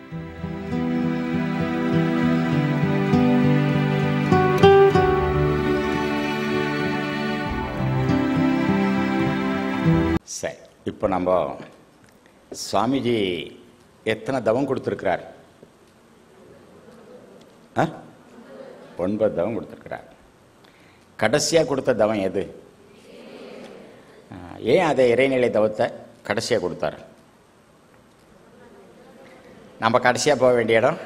சரி இப்போ நம்ம சுவாமிஜி எத்தனை தவம் கொடுத்துருக்கிறார் ஆ ஒன்பது தவம் கொடுத்துருக்கிறார் கடைசியாக கொடுத்த தவம் எது ஆ, ஏன் அதை இறைநிலை தவத்தை கடைசியாக கொடுத்தார் நம்ம கடைசியாக போக வேண்டிய இடம்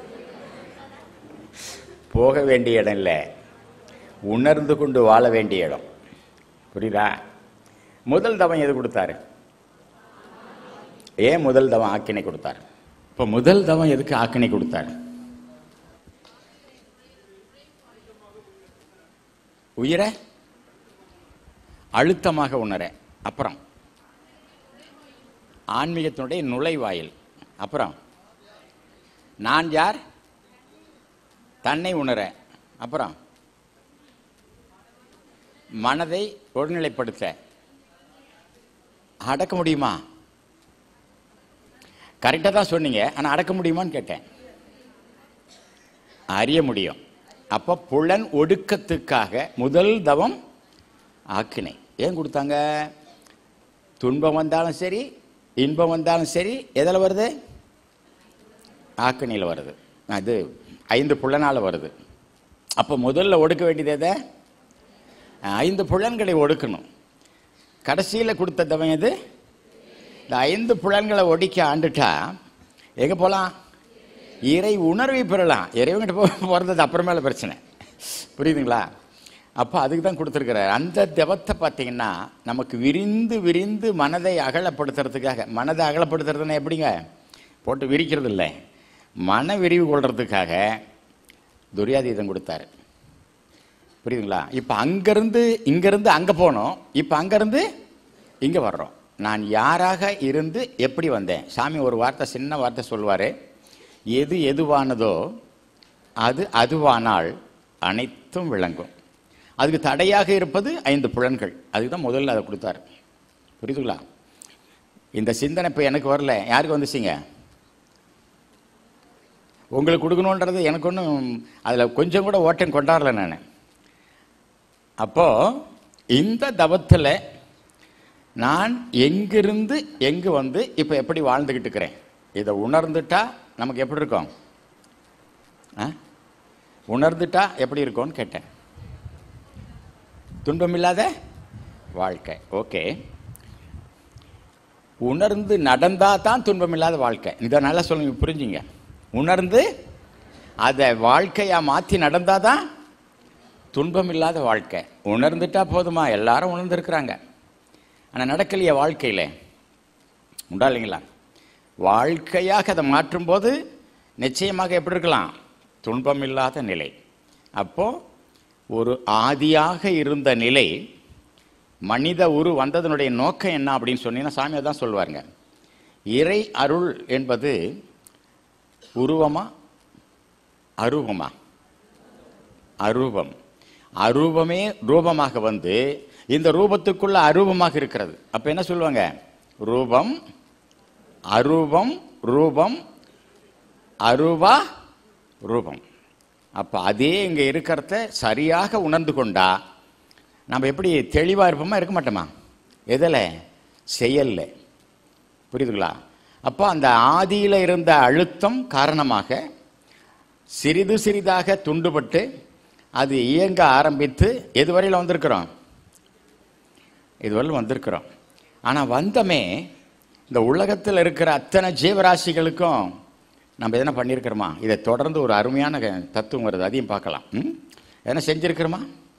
போக வேண்டிய இடம் இல்லை உணர்ந்து கொண்டு வாழ வேண்டிய இடம் புரியுதா முதல் தவம் எது கொடுத்தாரு ஏன் முதல் தவம் ஆக்கினை கொடுத்தாரு இப்போ முதல் தவம் எதுக்கு ஆக்கினை கொடுத்தாரு உயிரை அழுத்தமாக உணர அப்புறம் ஆன்மீகத்தினுடைய நுழைவாயில் அப்புறம் நான் யார் தன்னை உணர அப்புறம் மனதை ஒருநிலைப்படுத்த அடக்க முடியுமா கரெக்டாக தான் சொன்னீங்க ஆனால் அடக்க முடியுமான்னு கேட்டேன் அறிய முடியும் அப்போ புலன் ஒடுக்கத்துக்காக முதல் தவம் ஆக்கினை ஏன் கொடுத்தாங்க துன்பம் வந்தாலும் சரி இன்பம் வந்தாலும் சரி எதில் வருது ஆக்கினையில் வருது அது ஐந்து புலனால் வருது அப்போ முதல்ல ஒடுக்க வேண்டியது எதை ஐந்து புலன்களை ஒடுக்கணும் கடைசியில் கொடுத்த தவம் எது இந்த ஐந்து புலன்களை ஒடிக்க ஆண்டுட்டா எங்கே போகலாம் இறை உணர்வை பெறலாம் இறைவங்கிட்ட போ போகிறது அப்புறமேல பிரச்சனை புரியுதுங்களா அப்போ அதுக்கு தான் கொடுத்துருக்கிறார் அந்த தவத்தை பார்த்தீங்கன்னா நமக்கு விரிந்து விரிந்து மனதை அகலப்படுத்துறதுக்காக மனதை அகலப்படுத்துறதுன்னா எப்படிங்க போட்டு விரிக்கிறது இல்லை மன விரிவு கொள்றதுக்காக துரியாதீதம் கொடுத்தாரு புரியுதுங்களா இப்போ அங்கேருந்து இங்கேருந்து அங்கே போனோம் இப்போ அங்கேருந்து இங்கே வர்றோம் நான் யாராக இருந்து எப்படி வந்தேன் சாமி ஒரு வார்த்தை சின்ன வார்த்தை சொல்லுவார் எது எதுவானதோ அது அதுவானால் அனைத்தும் விளங்கும் அதுக்கு தடையாக இருப்பது ஐந்து புலன்கள் அதுக்கு தான் முதல்ல அதை கொடுத்தாரு புரியுதுங்களா இந்த சிந்தனை இப்போ எனக்கு வரல யாருக்கு வந்துச்சுங்க உங்களுக்கு கொடுக்கணுன்றது எனக்கு ஒன்றும் அதில் கொஞ்சம் கூட ஓட்டம் கொண்டாடல நான் அப்போ இந்த தவத்தில் நான் எங்கிருந்து எங்கு வந்து இப்போ எப்படி வாழ்ந்துக்கிட்டு இருக்கிறேன் இதை உணர்ந்துட்டா நமக்கு எப்படி இருக்கும் ஆ உணர்ந்துட்டா எப்படி இருக்கும்னு கேட்டேன் துன்பமில்லாத வாழ்க்கை ஓகே உணர்ந்து நடந்தா தான் துன்பமில்லாத வாழ்க்கை இதை நல்லா சொல்லுங்க புரிஞ்சுங்க உணர்ந்து அதை வாழ்க்கையா மாற்றி நடந்தாதான் துன்பம் இல்லாத வாழ்க்கை உணர்ந்துட்டா போதுமா எல்லாரும் உணர்ந்துருக்குறாங்க ஆனால் நடக்கலையே வாழ்க்கையில் உண்டா இல்லைங்களா வாழ்க்கையாக அதை மாற்றும்போது நிச்சயமாக எப்படி இருக்கலாம் துன்பம் இல்லாத நிலை அப்போ ஒரு ஆதியாக இருந்த நிலை மனித உரு வந்ததனுடைய நோக்கம் என்ன அப்படின்னு சொன்னீங்கன்னா சாமி தான் சொல்லுவாருங்க இறை அருள் என்பது உருவமா அரூபமா அரூபம் அரூபமே ரூபமாக வந்து இந்த ரூபத்துக்குள்ள அரூபமாக இருக்கிறது அப்ப என்ன சொல்லுவாங்க ரூபம் அரூபம் ரூபம் அரூபா ரூபம் அப்ப அதே இங்க இருக்கிறத சரியாக உணர்ந்து கொண்டா நம்ம எப்படி தெளிவா இருப்போமா இருக்க மாட்டோமா எதில் செயல்ல புரியுதுங்களா அப்போ அந்த ஆதியில இருந்த அழுத்தம் காரணமாக சிறிது சிறிதாக துண்டுபட்டு அது இயங்க ஆரம்பித்து எதுவரையில் வந்திருக்கிறோம் இதுவரையில் வந்திருக்கிறோம் ஆனால் வந்தமே இந்த உலகத்தில் இருக்கிற அத்தனை ஜீவராசிகளுக்கும் நம்ம எதனா பண்ணியிருக்கிறோமா இதை தொடர்ந்து ஒரு அருமையான க- தத்துவம் வருது அதையும் பார்க்கலாம் ம்? எதனா செஞ்சிருக்கிறோமா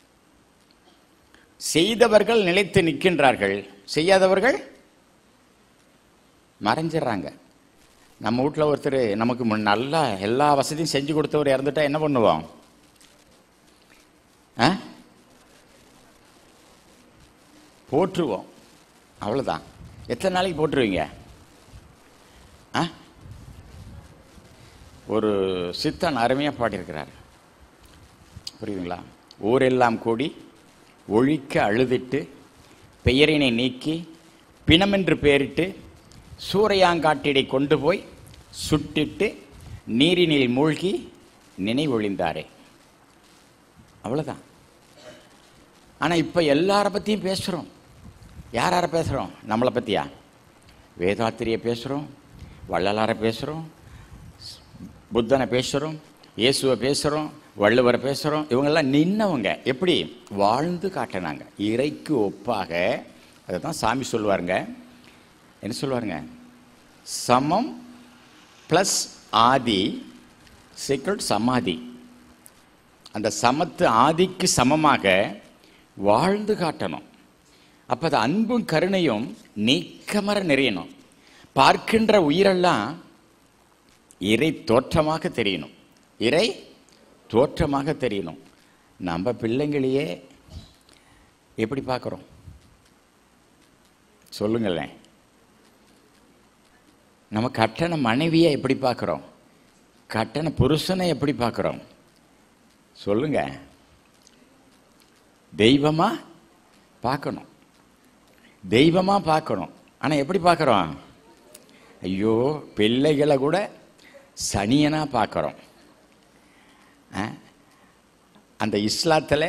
செய்தவர்கள் நிலைத்து நிற்கின்றார்கள் செய்யாதவர்கள் மறைஞ்சிடுறாங்க நம்ம வீட்டில் ஒருத்தர் நமக்கு முன் நல்லா எல்லா வசதியும் செஞ்சு கொடுத்தவர் இறந்துட்டா என்ன பண்ணுவோம் ஆ போற்றுவோம் அவ்வளோதான் எத்தனை நாளைக்கு போட்டுருவீங்க ஆ ஒரு சித்தன் அருமையாக பாடியிருக்கிறார் புரியுதுங்களா ஊரெல்லாம் கூடி ஒழிக்க அழுதிட்டு பெயரினை நீக்கி பிணமென்று பெயரிட்டு சூறையாங்காட்டிடை கொண்டு போய் சுட்டிட்டு நீரினில் மூழ்கி நினைவொழிந்தாரே அவ்வளோதான் ஆனால் இப்போ எல்லார பற்றியும் பேசுகிறோம் யார் யாரை பேசுகிறோம் நம்மளை பற்றியா வேதாத்திரியை பேசுகிறோம் வள்ளலாரை பேசுகிறோம் புத்தனை பேசுகிறோம் இயேசுவை பேசுகிறோம் வள்ளுவரை பேசுகிறோம் இவங்கெல்லாம் நின்னவங்க எப்படி வாழ்ந்து காட்டினாங்க இறைக்கு ஒப்பாக அதை தான் சாமி சொல்லுவாருங்க என்ன சொல்லுவாருங்க சமம் ப்ளஸ் ஆதி சீக்கிரம் சமாதி அந்த சமத்து ஆதிக்கு சமமாக வாழ்ந்து காட்டணும் அப்போ அது அன்பும் கருணையும் நீக்கமர நிறையணும் பார்க்கின்ற உயிரெல்லாம் இறை தோற்றமாக தெரியணும் இறை தோற்றமாக தெரியணும் நம்ம பிள்ளைங்களையே எப்படி பார்க்குறோம் சொல்லுங்களேன் நம்ம கட்டண மனைவியை எப்படி பார்க்குறோம் கட்டண புருஷனை எப்படி பார்க்குறோம் சொல்லுங்க தெய்வமா பார்க்கணும் தெய்வமா பார்க்கணும் ஆனால் எப்படி பார்க்குறோம் ஐயோ பிள்ளைகளை கூட சனியனா பார்க்குறோம் அந்த இஸ்லாத்தில்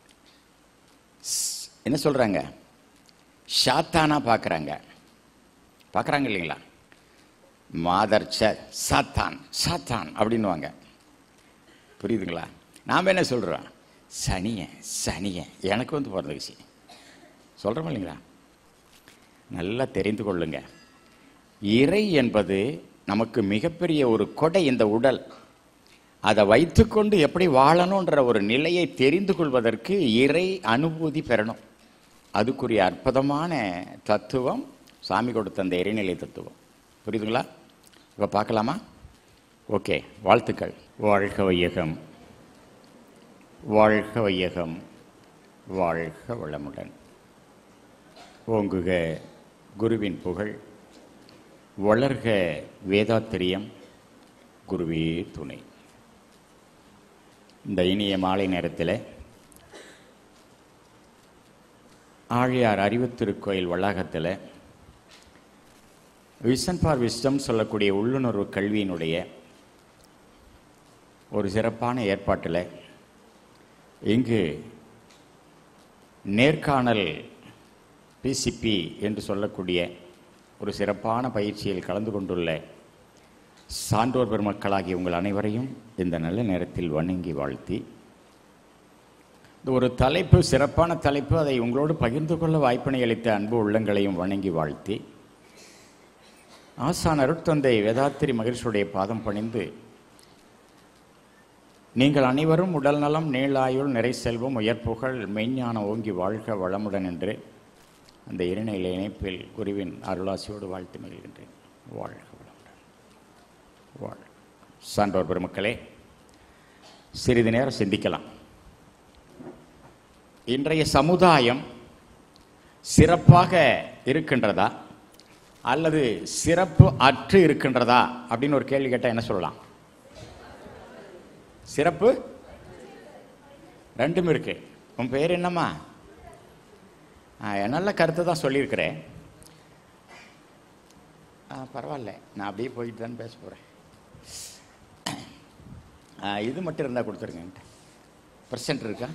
ஸ்- என்ன சொல்கிறாங்க ஷாத்தானா பார்க்குறாங்க பார்க்குறாங்க இல்லைங்களா மாதர் ச சாத்தான் சாத்தான் அப்படின்னுவாங்க புரியுதுங்களா நாம் என்ன சொல்கிறோம் சனிய சனிய எனக்கு வந்து பிறந்த விஷயம் சொல்கிறோம் இல்லைங்களா நல்லா தெரிந்து கொள்ளுங்க இறை என்பது நமக்கு மிகப்பெரிய ஒரு கொடை இந்த உடல் அதை வைத்துக்கொண்டு எப்படி வாழணுன்ற ஒரு நிலையை தெரிந்து கொள்வதற்கு இறை அனுபூதி பெறணும் அதுக்குரிய அற்புதமான தத்துவம் சாமி கொடுத்த அந்த இறைநிலை தத்துவம் புரியுதுங்களா இப்போ பார்க்கலாமா ஓகே வாழ்த்துக்கள் வாழ்க வையகம் வாழ்க வையகம் வாழ்க வளமுடன் ஓங்குக குருவின் புகழ் வளர்க வேதாத்திரியம் குருவே துணை இந்த இனிய மாலை நேரத்தில் ஆழியார் அறிவுத்திருக்கோயில் வளாகத்தில் விஷன் ஃபார் விஸ்டம் சொல்லக்கூடிய உள்ளுணர்வு கல்வியினுடைய ஒரு சிறப்பான ஏற்பாட்டில் இங்கு நேர்காணல் பிசிபி என்று சொல்லக்கூடிய ஒரு சிறப்பான பயிற்சியில் கலந்து கொண்டுள்ள சான்றோர் பெருமக்களாகிய உங்கள் அனைவரையும் இந்த நல்ல நேரத்தில் வணங்கி வாழ்த்தி இந்த ஒரு தலைப்பு சிறப்பான தலைப்பு அதை உங்களோடு பகிர்ந்து கொள்ள வாய்ப்பினை அளித்த அன்பு உள்ளங்களையும் வணங்கி வாழ்த்தி ஆசான் அருட்தந்தை வேதாத்திரி மகிழ்ச்சியுடைய பாதம் பணிந்து நீங்கள் அனைவரும் உடல் நலம் நீளாயுள் நிறை செல்வம் உயர்ப்புகழ் மெய்ஞான ஓங்கி வாழ்க வளமுடன் என்று அந்த இருநிலை இணைப்பில் குருவின் அருளாசியோடு வாழ்த்து மகிழ்கின்றேன் வாழ்க வளமுடன் வாழ் சான்றோர் பெருமக்களே சிறிது நேரம் சிந்திக்கலாம் இன்றைய சமுதாயம் சிறப்பாக இருக்கின்றதா அல்லது சிறப்பு அற்று இருக்கின்றதா அப்படின்னு ஒரு கேள்வி கேட்டால் என்ன சொல்லலாம் சிறப்பு ரெண்டும் இருக்கு உன் பேர் என்னம்மா ஆ, நல்ல கருத்தை தான் சொல்லியிருக்கிறேன் ஆ, பரவாயில்ல நான் அப்படியே போயிட்டு தான் பேச போகிறேன் இது மட்டும் இருந்தால் கொடுத்துருங்க பர்சன்ட் இருக்கா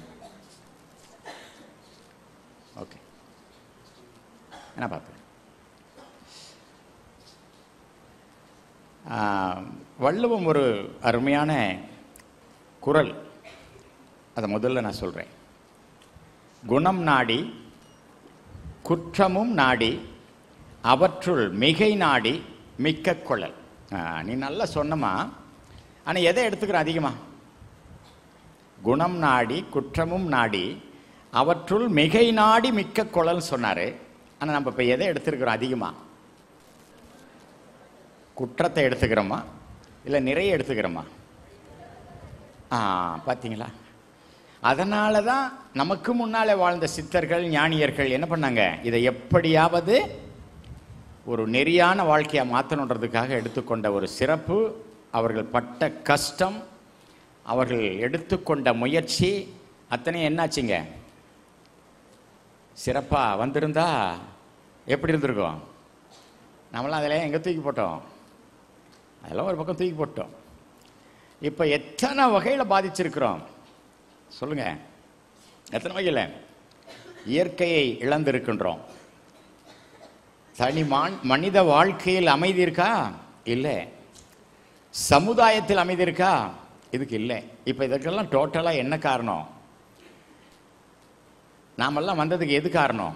ஓகே நான் பார்த்துக்கிறேன் ஆ, வள்ளுவம் ஒரு அருமையான குரல் அதை முதல்ல நான் சொல்கிறேன் குணம் நாடி குற்றமும் நாடி அவற்றுள் மிகை நாடி மிக்க கொள்ளல் ஆ, நீ நல்லா சொன்னமா ஆனால் எதை எடுத்துக்கிற அதிகமா குணம் நாடி குற்றமும் நாடி அவற்றுள் மிகை நாடி மிக்க கொள்ளல் சொன்னார் ஆனால் நம்ம இப்போ எதை எடுத்துருக்கிறோம் அதிகமா குற்றத்தை எடுத்துக்கிறோமா இல்லை நிறைய எடுத்துக்கிறோமா ஆ பார்த்தீங்களா அதனால தான் நமக்கு முன்னாலே வாழ்ந்த சித்தர்கள் ஞானியர்கள் என்ன பண்ணாங்க இதை எப்படியாவது ஒரு நெறியான வாழ்க்கையாக மாற்றணுன்றதுக்காக எடுத்துக்கொண்ட ஒரு சிறப்பு அவர்கள் பட்ட கஷ்டம் அவர்கள் எடுத்துக்கொண்ட முயற்சி அத்தனை என்னாச்சுங்க சிறப்பாக வந்திருந்தா எப்படி இருந்திருக்கும் நம்மளாம் அதில் எங்கே தூக்கி போட்டோம் அதெல்லாம் ஒரு பக்கம் தூக்கி போட்டோம் இப்போ எத்தனை வகையில் பாதிச்சிருக்கிறோம் சொல்லுங்க எத்தனை வகையில் இயற்கையை இழந்திருக்கின்றோம் தனி மான் மனித வாழ்க்கையில் அமைதி இருக்கா இல்லை சமுதாயத்தில் அமைதி இருக்கா இதுக்கு இல்லை இப்போ இதற்கெல்லாம் டோட்டலாக என்ன காரணம் நாமெல்லாம் வந்ததுக்கு எது காரணம்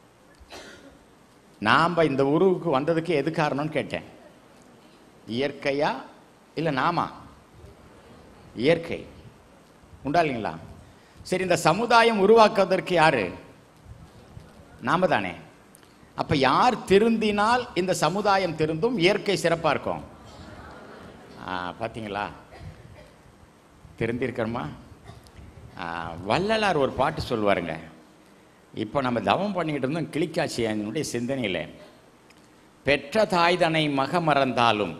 நாம் இந்த உருவுக்கு வந்ததுக்கு எது காரணம்னு கேட்டேன் இயற்கையா இல்லை நாமா இயற்கை உண்டா இல்லைங்களா சரி இந்த சமுதாயம் உருவாக்குவதற்கு யாரு நாம தானே அப்ப யார் திருந்தினால் இந்த சமுதாயம் திருந்தும் இயற்கை சிறப்பா இருக்கும் ஆ, பாத்தீங்களா திருந்திருக்கிறோமா ஆ, வள்ளலார் ஒரு பாட்டு சொல்லுவாருங்க இப்போ நம்ம தவம் பண்ணிக்கிட்டு இருந்தோம் கிளிக்காட்சி என்னுடைய சிந்தனையில் பெற்ற தாய்தனை மக மறந்தாலும்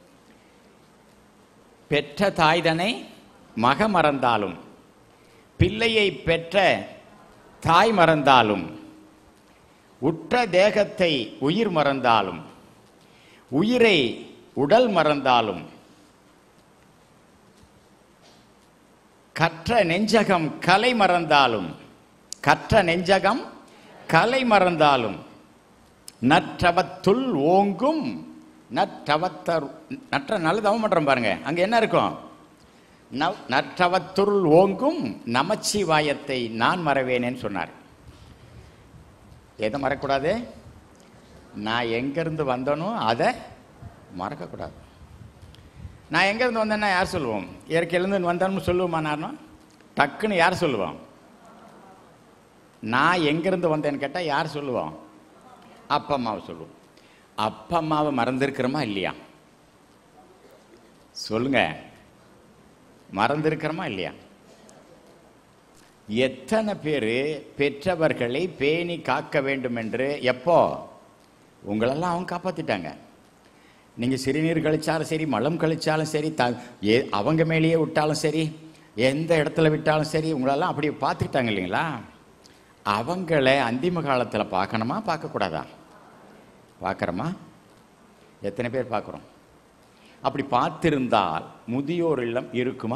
பெற்ற தாய்தனை மக மறந்தாலும் பிள்ளையை பெற்ற தாய் மறந்தாலும் உற்ற தேகத்தை உயிர் மறந்தாலும் உயிரை உடல் மறந்தாலும் கற்ற நெஞ்சகம் கலை மறந்தாலும் கற்ற நெஞ்சகம் கலை மறந்தாலும் நற்றவத்துள் ஓங்கும் நற்றவத்தர் நற்ற நல்ல தவம் பண்றோம் பாருங்க அங்க என்ன இருக்கும் நவ்- நற்றவத்துள் ஓங்கும் நமச்சிவாயத்தை நான் மறவேனேன்னு சொன்னார் எதை மறக்கக்கூடாது நான் எங்கேருந்து வந்தனோ அதை மறக்கக்கூடாது நான் எங்கேருந்து வந்தேன்னா யார் சொல்லுவோம் இயற்கையிலேருந்து வந்தேன்னு சொல்லுவோமா நானும் டக்குன்னு யார் சொல்லுவோம் நான் எங்கேருந்து வந்தேன்னு கேட்டால் யார் சொல்லுவோம் அப்பா அம்மாவை சொல்லுவோம் அப்பா அம்மாவை மறந்துருக்கிறோமா இல்லையா சொல்லுங்க மறந்துருக்கிறோமா இல்லையா எத்தனை பேர் பெற்றவர்களை பேணி காக்க வேண்டும் என்று எப்போ உங்களெல்லாம் அவங்க காப்பாத்திட்டாங்க நீங்க சிறுநீர் கழிச்சாலும் சரி மலம் கழிச்சாலும் சரி த ஏ அவங்க மேலேயே விட்டாலும் சரி எந்த இடத்துல விட்டாலும் சரி உங்களெல்லாம் அப்படி பார்த்துக்கிட்டாங்க இல்லைங்களா அவங்கள அந்திம காலத்தில் பார்க்கணுமா பார்க்கக்கூடாதா பார்க்குறோமா எத்தனை பேர் பார்க்குறோம் அப்படி பார்த்திருந்தால் முதியோர் இல்லம் இருக்குமா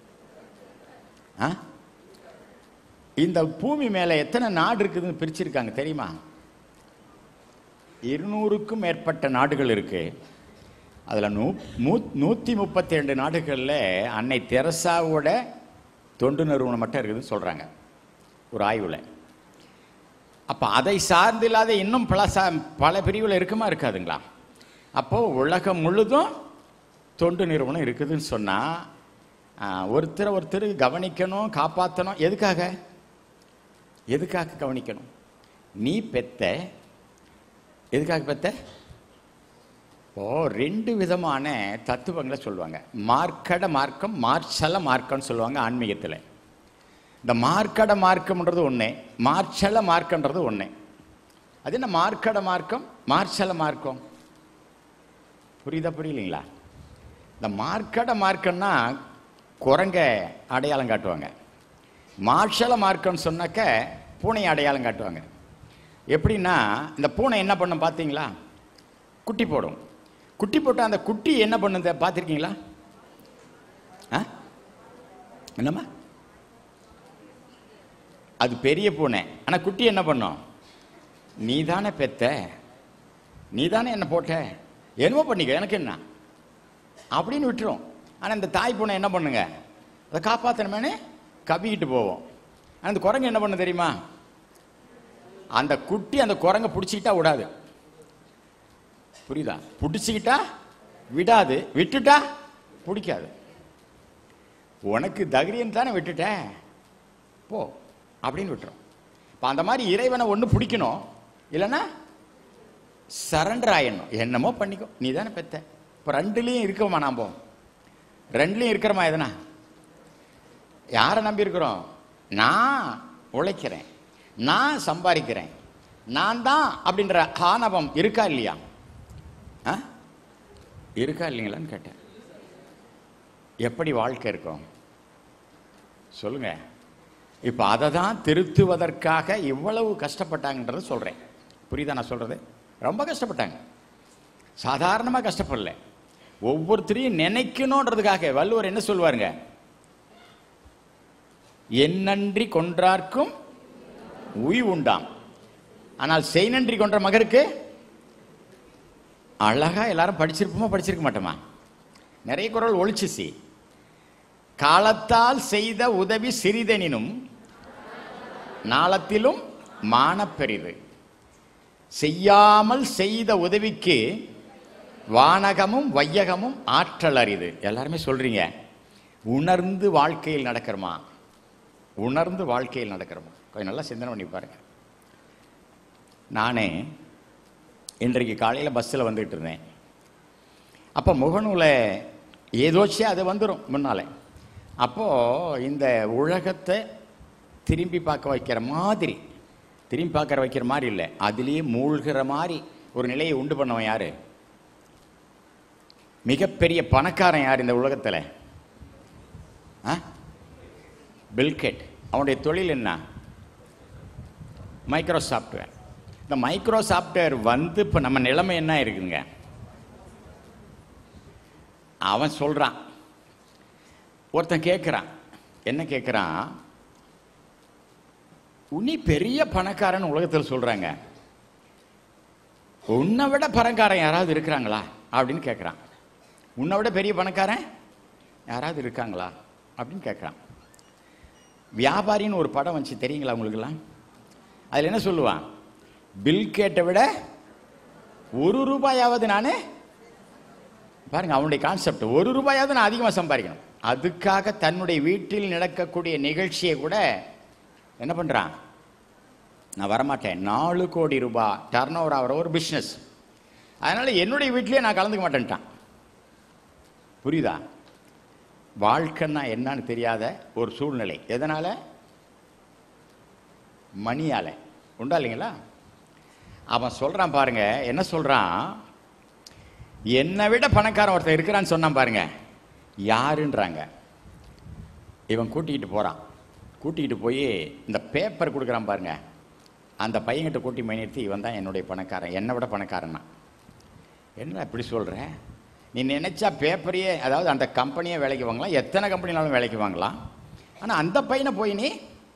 ஆ இந்த பூமி மேலே எத்தனை நாடு இருக்குதுன்னு பிரிச்சிருக்காங்க தெரியுமா இருநூறுக்கும் மேற்பட்ட நாடுகள் இருக்கு அதில் நூ மூ நூற்றி முப்பத்தி ரெண்டு நாடுகளில் அன்னை தெரசாவோட தொண்டு நிறுவனம் மட்டும் இருக்குதுன்னு சொல்கிறாங்க ஒரு ஆய்வில் அப்போ அதை சார்ந்து இல்லாத இன்னும் பல சா பல பிரிவில் இருக்குமா இருக்காதுங்களா அப்போது உலகம் முழுதும் தொண்டு நிறுவனம் இருக்குதுன்னு சொன்னால் ஒருத்தரை ஒருத்தர் கவனிக்கணும் காப்பாற்றணும் எதுக்காக எதுக்காக கவனிக்கணும் நீ பெத்த எதுக்காக பெத்த ஓ ரெண்டு விதமான தத்துவங்களை சொல்லுவாங்க மார்க்கட மார்க்கம் மார்ச்சல மார்க்கம்னு சொல்லுவாங்க ஆன்மீகத்தில் இந்த மார்க்கட மார்க்கம்ன்றது ஒன்று மார்ச்சல மார்க்கன்றது ஒன்று அது என்ன மார்க்கட மார்க்கம் மார்ச்சல மார்க்கம் புரியுதா புரியலைங்களா இந்த மார்க்கட மார்க்கம்னா குரங்க அடையாளம் காட்டுவாங்க மார்ஷல மார்க்கம்னு சொன்னாக்க பூனை அடையாளம் காட்டுவாங்க எப்படின்னா இந்த பூனை என்ன பண்ணும் பார்த்தீங்களா குட்டி போடும் குட்டி போட்டால் அந்த குட்டி என்ன பண்ணுது பார்த்துருக்கீங்களா ஆ என்னம்மா அது பெரிய பூனை ஆனால் குட்டி என்ன பண்ணும் நீ தானே பெத்த நீ தானே என்ன போட்ட என்னமோ பண்ணிக்க எனக்கு என்ன அப்படின்னு விட்டுரும் ஆனால் இந்த தாய் பூனை என்ன பண்ணுங்க அதை காப்பாற்றணுமேனு கவிக்கிட்டு போவோம் ஆனால் இந்த குரங்கு என்ன பண்ண தெரியுமா அந்த குட்டி அந்த குரங்கை பிடிச்சிக்கிட்டா விடாது புரியுதா பிடிச்சிக்கிட்டா விடாது விட்டுட்டா பிடிக்காது உனக்கு தைரியம் தானே விட்டுட்ட போ அப்படின்னு விட்டுரும் இப்போ அந்த மாதிரி இறைவனை ஒன்று பிடிக்கணும் இல்லைன்னா சரண்டர் ஆயிடணும் என்னமோ பண்ணிக்கோ நீ தானே பெத்த இப்போ ரெண்டுலேயும் இருக்கோமா நாம் ரெண்டுலேயும் இருக்கிறோமா எதனா யாரை நம்பி இருக்கிறோம் நான் உழைக்கிறேன் நான் சம்பாதிக்கிறேன் நான் தான் அப்படின்ற ஆணவம் இருக்கா இல்லையா ஆ இருக்கா இல்லைங்களான்னு கேட்டேன் எப்படி வாழ்க்கை இருக்கும் சொல்லுங்க இப்போ அதை தான் திருத்துவதற்காக இவ்வளவு கஷ்டப்பட்டாங்கன்றதை சொல்கிறேன் புரியுதா நான் சொல்கிறது ரொம்ப கஷ்டப்பட்டாங்க சாதாரணமாக கஷ்டப்படல ஒவ்வொருத்தரையும் நினைக்கணுன்றதுக்காக வள்ளுவர் என்ன சொல்லுவாருங்க என்னன்றி கொன்றார்க்கும் உய் உண்டாம் ஆனால் செய் நன்றி கொன்ற மகருக்கு அழகா எல்லாரும் படிச்சிருப்போமா படிச்சிருக்க மாட்டோமா நிறைய குரல் ஒழிச்சுசி காலத்தால் செய்த உதவி சிறிதெனினும் நாளத்திலும் மானப்பெரிது செய்யாமல் செய்த உதவிக்கு வானகமும் வையகமும் ஆற்றல் அரிது எல்லாருமே சொல்றீங்க உணர்ந்து வாழ்க்கையில் நடக்கிறோமா உணர்ந்து வாழ்க்கையில் நடக்கிறோமா கொஞ்சம் நல்லா சிந்தனை பண்ணி பாருங்க நானே இன்றைக்கு காலையில் பஸ்ஸில் வந்துகிட்டு இருந்தேன் அப்போ முகநூலை ஏதோச்சே அது வந்துடும் முன்னாலே அப்போது இந்த உலகத்தை திரும்பி பார்க்க வைக்கிற மாதிரி திரும்பி பார்க்குற வைக்கிற மாதிரி இல்லை அதுலேயே மூழ்கிற மாதிரி ஒரு நிலையை உண்டு பண்ணவன் யாரு மிகப்பெரிய பணக்காரன் யார் இந்த உலகத்தில் ஆ பில்கெட் அவனுடைய தொழில் என்ன மைக்ரோ சாஃப்ட்வேர் இந்த மைக்ரோ சாஃப்ட்வேர் வந்து இப்போ நம்ம நிலைமை என்ன இருக்குங்க அவன் சொல்கிறான் ஒருத்தன் கேட்குறான் என்ன கேட்குறான் உன்னி பெரிய பணக்காரன் உலகத்தில் சொல்கிறாங்க உன்னை விட பணக்காரன் யாராவது இருக்கிறாங்களா அப்படின்னு கேட்குறான் உன்னை விட பெரிய பணக்காரன் யாராவது இருக்காங்களா அப்படின்னு கேட்குறான் வியாபாரின்னு ஒரு படம் வந்துச்சு தெரியுங்களா உங்களுக்கெல்லாம் அதில் என்ன சொல்லுவான் பில் கேட்டை விட ஒரு ரூபாயாவது நான் பாருங்க அவனுடைய கான்செப்ட் ஒரு ரூபாயாவது நான் அதிகமாக சம்பாதிக்கணும் அதுக்காக தன்னுடைய வீட்டில் நடக்கக்கூடிய நிகழ்ச்சியை கூட என்ன பண்ணுறான் நான் வரமாட்டேன் நாலு கோடி ரூபாய் டர்ன் ஓவர் ஆகிற ஒரு பிஸ்னஸ் அதனால் என்னுடைய வீட்லேயே நான் கலந்துக்க மாட்டேன்ட்டான் புரியுதா வாழ்க்கைன்னா என்னன்னு தெரியாத ஒரு சூழ்நிலை எதனால் மணியால் உண்டா இல்லைங்களா அவன் சொல்கிறான் பாருங்க என்ன சொல்கிறான் என்னை விட பணக்காரன் ஒருத்தன் இருக்கிறான்னு சொன்னான் பாருங்க யாருன்றாங்க இவன் கூட்டிகிட்டு போகிறான் கூட்டிகிட்டு போய் இந்த பேப்பர் கொடுக்குறான் பாருங்க அந்த பையன்கிட்ட கூட்டி மைனிறுத்தி இவன் தான் என்னுடைய பணக்காரன் என்னை விட பணக்காரன்னா என்ன இப்படி சொல்கிற நீ நினைச்சா பேப்பரையே அதாவது அந்த கம்பெனியே வேலைக்கு வாங்கலாம் எத்தனை கம்பெனினாலும் வேலைக்கு வாங்கலாம் ஆனால் அந்த பையனை போய் நீ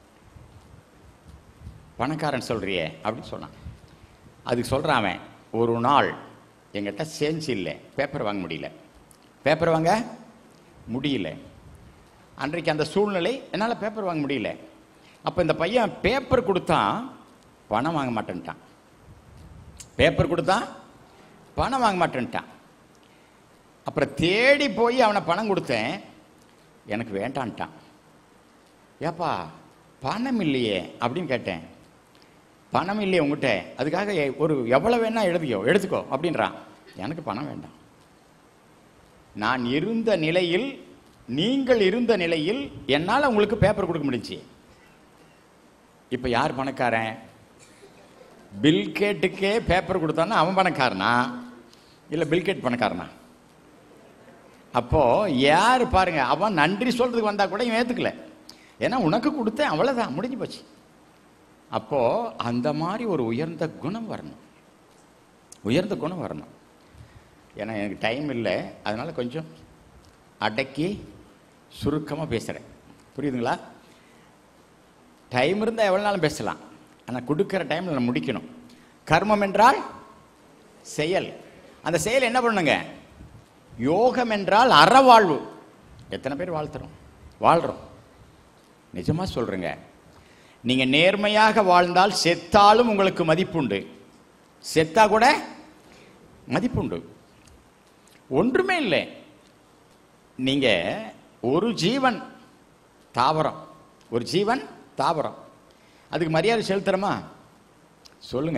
பணக்காரன் சொல்றியே அப்படின்னு சொன்னான் அதுக்கு சொல்கிறான் அவன் ஒரு நாள் எங்கிட்ட சேஞ்ச் இல்லை பேப்பர் வாங்க முடியல பேப்பர் வாங்க முடியல அன்றைக்கு அந்த சூழ்நிலை என்னால் பேப்பர் வாங்க முடியல அப்போ இந்த பையன் பேப்பர் கொடுத்தான் பணம் வாங்க மாட்டேன்ட்டான் பேப்பர் கொடுத்தான் பணம் வாங்க மாட்டேன்ட்டான் அப்புறம் தேடி போய் அவனை பணம் கொடுத்தேன் எனக்கு வேண்டான்ட்டான் ஏப்பா பணம் இல்லையே அப்படின்னு கேட்டேன் பணம் இல்லையே உங்ககிட்ட அதுக்காக எ- ஒரு எவ்வளோ வேணா எழுதிக்கோ எடுத்துக்கோ அப்படின்றான் எனக்கு பணம் வேண்டாம் நான் இருந்த நிலையில் நீங்கள் இருந்த நிலையில் என்னால் உங்களுக்கு பேப்பர் கொடுக்க முடிஞ்சுச்சு இப்போ யார் பணக்காரன் பில்கேட்டுக்கே பேப்பர் கொடுத்தான்னா அவன் பணக்காரனா இல்லை பில்கேட் பணக்காரனா அப்போ யார் பாருங்க அவன் நன்றி சொல்றதுக்கு வந்தா கூட இவன் ஏத்துக்கல ஏன்னா உனக்கு கொடுத்தேன் அவ்வளவுதான் முடிஞ்சு போச்சு அப்போ அந்த மாதிரி ஒரு உயர்ந்த குணம் வரணும் உயர்ந்த குணம் வரணும் ஏன்னா எனக்கு டைம் இல்லை அதனால கொஞ்சம் அடக்கி சுருக்கமாக பேசுகிறேன் புரியுதுங்களா டைம் இருந்தால் எவ்வளோ நாளும் பேசலாம் ஆனால் கொடுக்குற டைமில் நான் முடிக்கணும் கர்மம் என்றால் செயல் அந்த செயல் என்ன பண்ணுங்க யோகம் என்றால் அறவாழ்வு எத்தனை பேர் வாழ்த்துறோம் வாழ்கிறோம் நிஜமாக சொல்கிறேங்க நீங்கள் நேர்மையாக வாழ்ந்தால் செத்தாலும் உங்களுக்கு மதிப்புண்டு செத்தா கூட மதிப்புண்டு ஒன்றுமே இல்லை நீங்கள் ஒரு ஜீவன் தாவரம் ஒரு ஜீவன் தாவரம் அதுக்கு மரியாதை செலுத்துறோமா சொல்லுங்க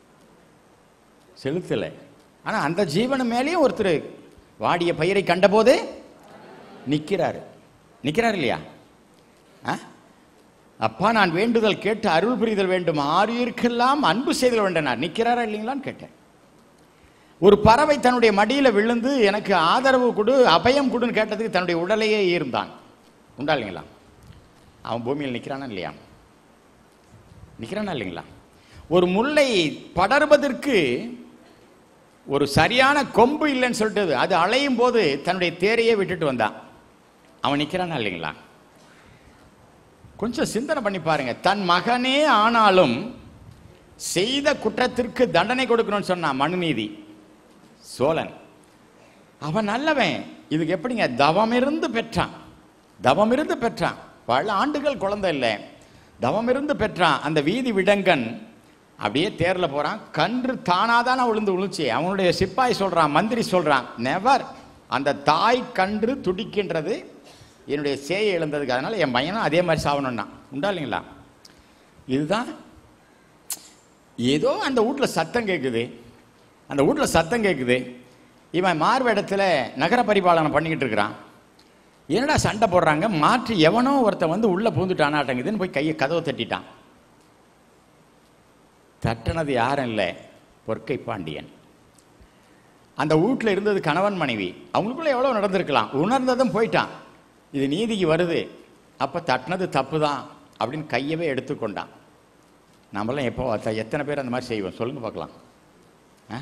செலுத்தலை ஆனால் அந்த ஜீவன் மேலேயும் ஒருத்தர் வாடிய பயிரை கண்டபோது நிற்கிறாரு நிற்கிறார் இல்லையா ஆ அப்பா நான் வேண்டுதல் கேட்டு அருள் புரிதல் வேண்டும் ஆரியருக்கெல்லாம் அன்பு செய்தல் வேண்டனார் நிற்கிறாரா இல்லைங்களான்னு கேட்டேன் ஒரு பறவை தன்னுடைய மடியில் விழுந்து எனக்கு ஆதரவு கொடு அபயம் கொடுன்னு கேட்டதுக்கு தன்னுடைய உடலையே ஈர்ந்தான் உண்டா இல்லைங்களா அவன் பூமியில் நிற்கிறானா இல்லையா நிற்கிறானா இல்லைங்களா ஒரு முல்லை படர்வதற்கு ஒரு சரியான கொம்பு இல்லைன்னு சொல்லிட்டு அது அலையும் போது தன்னுடைய தேரையே விட்டுட்டு வந்தான் அவன் நிக்கிறானா இல்லைங்களா கொஞ்சம் சிந்தனை பண்ணி பாருங்க தன் மகனே ஆனாலும் செய்த குற்றத்திற்கு தண்டனை கொடுக்கணும்னு சொன்னான் மனுநீதி சோழன் அவன் நல்லவன் இதுக்கு எப்படிங்க தவம் இருந்து பெற்றான் தவம் இருந்து பெற்றான் பல ஆண்டுகள் குழந்தை இல்லை தவம் இருந்து பெற்றான் அந்த வீதி விடங்கன் அப்படியே தேர்ல போறான் கன்று தானாதான விழுந்து விழுச்சு அவனுடைய சிப்பாய் சொல்றான் மந்திரி சொல்றான் நெவர் அந்த தாய் கன்று துடிக்கின்றது என்னுடைய சேயை இழந்ததுக்கு அதனால என் பையனும் அதே மாதிரி சாவணும்னா உண்டா இல்லைங்களா இதுதான் ஏதோ அந்த வீட்டில் சத்தம் கேட்குது அந்த வீட்டில் சத்தம் கேட்குது இவன் மார்வேடத்தில் நகர பரிபாலனை பண்ணிக்கிட்டு இருக்கிறான் என்னடா சண்டை போடுறாங்க மாற்றி எவனோ ஒருத்தன் வந்து உள்ளே பூந்துட்டானாட்டங்குதுன்னு போய் கையை கதவை தட்டிட்டான் தட்டினது யாரும் இல்லை பொற்கை பாண்டியன் அந்த வீட்டில் இருந்தது கணவன் மனைவி அவங்களுக்குள்ள எவ்வளோ நடந்திருக்கலாம் உணர்ந்ததும் போயிட்டான் இது நீதிக்கு வருது அப்போ தட்டினது தப்பு தான் அப்படின்னு கையவே எடுத்துக்கொண்டான் நம்மளாம் எப்போ அத்த- எத்தனை பேர் அந்த மாதிரி செய்வோம் சொல்லுங்க பார்க்கலாம் ஆ?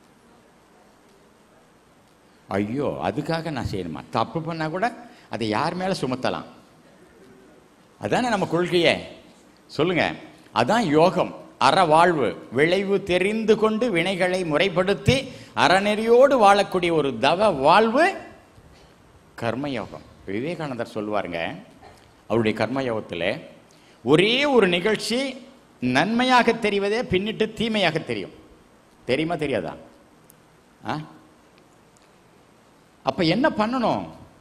ஐயோ அதுக்காக நான் செய்யணுமா தப்பு பண்ணால் கூட அதை யார் மேலே சுமத்தலாம் அதானே நம்ம கொள்கையே சொல்லுங்க அதான் யோகம் அறவாழ்வு விளைவு தெரிந்து கொண்டு வினைகளை முறைப்படுத்தி அறநெறியோடு வாழக்கூடிய ஒரு தவ வாழ்வு கர்மயோகம் விவேகானந்தர் சொல்லுவாருங்க அவருடைய கர்மயோகத்தில் ஒரே ஒரு நிகழ்ச்சி நன்மையாக தெரிவதே பின்னிட்டு தீமையாக தெரியும் தெரியுமா தெரியாதா ஆ அப்ப என்ன பண்ணணும்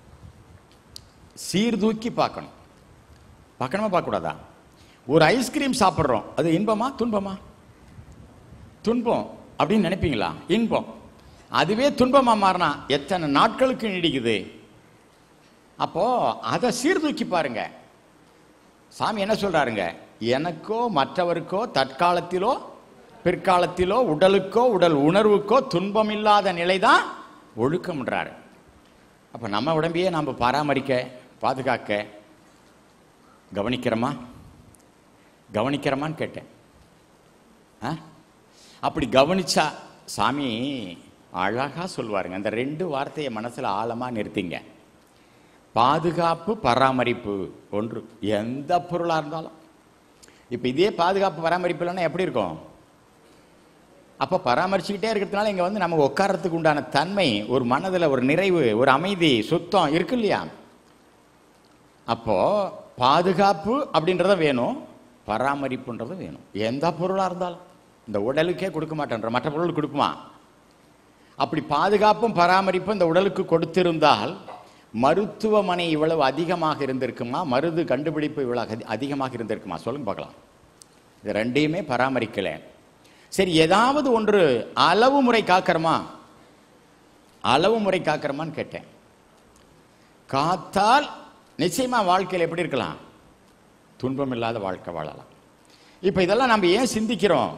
சீர்தூக்கி பார்க்கணும் பார்க்கணுமா பார்க்கக்கூடாதா ஒரு ஐஸ்கிரீம் சாப்பிட்றோம் அது இன்பமா துன்பமா துன்பம் அப்படின்னு நினைப்பீங்களா இன்பம் அதுவே துன்பமா மாறினா எத்தனை நாட்களுக்கு நீடிக்குது அப்போ அதை சீர்தூக்கி பாருங்க சாமி என்ன சொல்றாருங்க எனக்கோ மற்றவருக்கோ தற்காலத்திலோ பிற்காலத்திலோ உடலுக்கோ உடல் உணர்வுக்கோ துன்பம் இல்லாத நிலை தான் ஒழுக்கம்ன்றாரு அப்போ நம்ம உடம்பையே நாம் பராமரிக்க பாதுகாக்க கவனிக்கிறோமா கவனிக்கிறோமான்னு கேட்டேன் ஆ அப்படி கவனிச்சா சாமி அழகா சொல்வாருங்க அந்த ரெண்டு வார்த்தையை மனசுல ஆழமா நிறுத்திங்க பாதுகாப்பு பராமரிப்பு ஒன்று எந்த பொருளா இருந்தாலும் இப்போ இதே பாதுகாப்பு பராமரிப்பு இல்லைன்னா எப்படி இருக்கும் அப்போ பராமரிச்சுக்கிட்டே இருக்கிறதுனால இங்கே வந்து நம்ம உட்கார்றதுக்கு உண்டான தன்மை ஒரு மனதில் ஒரு நிறைவு ஒரு அமைதி சுத்தம் இருக்கு இல்லையா அப்போ பாதுகாப்பு அப்படின்றத வேணும் பராமரிப்புன்றது வேணும் எந்த பொருளாக இருந்தாலும் இந்த உடலுக்கே கொடுக்க மாட்டேன்ற மற்ற பொருள் கொடுக்குமா அப்படி பாதுகாப்பும் பராமரிப்பும் இந்த உடலுக்கு கொடுத்திருந்தால் மருத்துவமனை இவ்வளவு அதிகமாக இருந்திருக்குமா மருது கண்டுபிடிப்பு இவ்வளவு அதி- அதிகமாக இருந்திருக்குமா சொல்லுங்க பார்க்கலாம் இது ரெண்டையுமே பராமரிக்கல சரி ஏதாவது ஒன்று அளவு முறை காக்கிறோமா அளவு முறை காக்கிறோமான்னு கேட்டேன் காத்தால் நிச்சயமா வாழ்க்கையில் எப்படி இருக்கலாம் துன்பம் இல்லாத வாழ்க்கை வாழலாம் இப்போ இதெல்லாம் நம்ம ஏன் சிந்திக்கிறோம்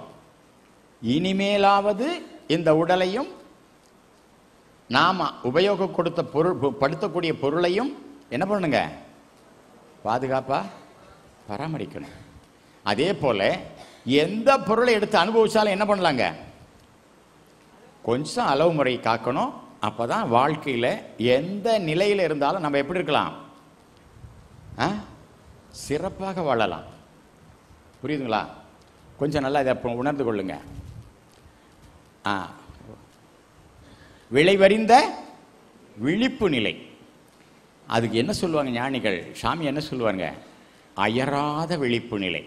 இனிமேலாவது இந்த உடலையும் நாம உபயோகம் கொடுத்த பொருள் படுத்தக்கூடிய பொருளையும் என்ன பண்ணுங்க பாதுகாப்பா பராமரிக்கணும் அதே போல எந்த பொருளை எடுத்து அனுபவிச்சாலும் என்ன பண்ணலாங்க கொஞ்சம் அளவு முறை காக்கணும் அப்பதான் வாழ்க்கையில எந்த நிலையில இருந்தாலும் நம்ம எப்படி இருக்கலாம் ஆ? சிறப்பாக வாழலாம் புரியுதுங்களா கொஞ்சம் நல்லா இதை அப்போ உணர்ந்து கொள்ளுங்க ஆ விளைவறிந்த விழிப்பு நிலை அதுக்கு என்ன சொல்லுவாங்க ஞானிகள் சாமி என்ன சொல்லுவாங்க அயராத விழிப்பு நிலை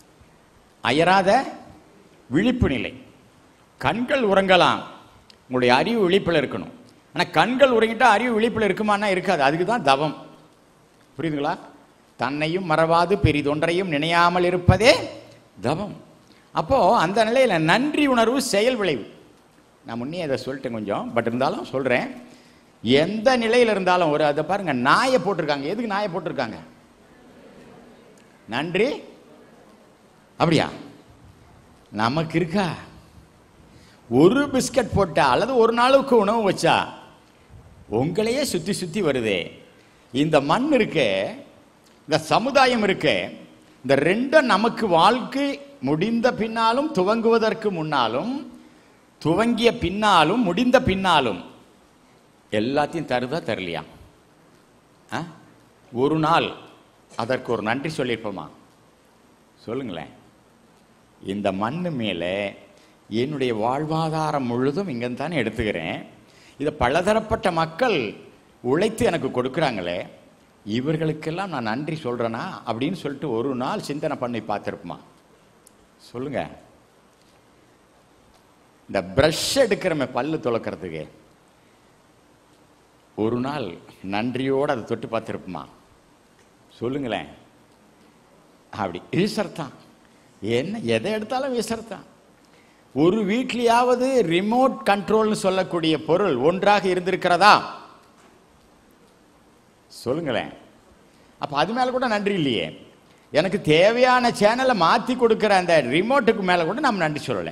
அயராத விழிப்பு நிலை கண்கள் உறங்கலாம் உங்களுடைய அறிவு விழிப்பில் இருக்கணும் ஆனால் கண்கள் உறங்கிட்டா அறிவு விழிப்பில் இருக்குமானா இருக்காது அதுக்கு தான் தவம் புரியுதுங்களா தன்னையும் மறவாது பெரிதொன்றையும் நினையாமல் இருப்பதே தவம் அப்போ அந்த நிலையில நன்றி உணர்வு செயல் விளைவு நான் முன்னே அதை சொல்லிட்டேன் கொஞ்சம் பட் இருந்தாலும் சொல்றேன் எந்த நிலையில இருந்தாலும் ஒரு அதை பாருங்க நாயை போட்டிருக்காங்க எதுக்கு நாயை போட்டிருக்காங்க நன்றி அப்படியா நமக்கு இருக்கா ஒரு பிஸ்கட் போட்டா அல்லது ஒரு நாளுக்கு உணவு வச்சா உங்களையே சுத்தி சுத்தி வருதே இந்த மண் இருக்கே இந்த சமுதாயம் இருக்கே இந்த ரெண்டும் நமக்கு வாழ்க்கை முடிந்த பின்னாலும் துவங்குவதற்கு முன்னாலும் துவங்கிய பின்னாலும் முடிந்த பின்னாலும் எல்லாத்தையும் தருதா தரலையா ஆ? ஒரு நாள் அதற்கு ஒரு நன்றி சொல்லியிருப்போமா சொல்லுங்களேன் இந்த மண்ணு மேலே என்னுடைய வாழ்வாதாரம் முழுதும் இங்கேருந்து தானே எடுத்துக்கிறேன் இதை பலதரப்பட்ட மக்கள் உழைத்து எனக்கு கொடுக்குறாங்களே இவர்களுக்கெல்லாம் நான் நன்றி சொல்கிறேனா அப்படின்னு சொல்லிட்டு ஒரு நாள் சிந்தனை பண்ணி பார்த்துருப்போமா சொல்லுங்க இந்த ப்ரஷ் எடுக்கிறமே பல்லு துளக்கிறதுக்கு ஒரு நாள் நன்றியோடு அதை தொட்டு பார்த்துருப்போமா சொல்லுங்களேன் அப்படி ஈஸ்வர்தான் என்ன எதை எடுத்தாலும் ஈஸ்வர்தான் ஒரு வீட்லயாவது ரிமோட் கண்ட்ரோல்னு சொல்லக்கூடிய பொருள் ஒன்றாக இருந்திருக்கிறதா சொல்லுங்களேன் அப்ப அது மேல கூட நன்றி இல்லையே எனக்கு தேவையான சேனலை மாத்தி கொடுக்கிற அந்த ரிமோட்டுக்கு மேல கூட நம்ம நன்றி சொல்லலை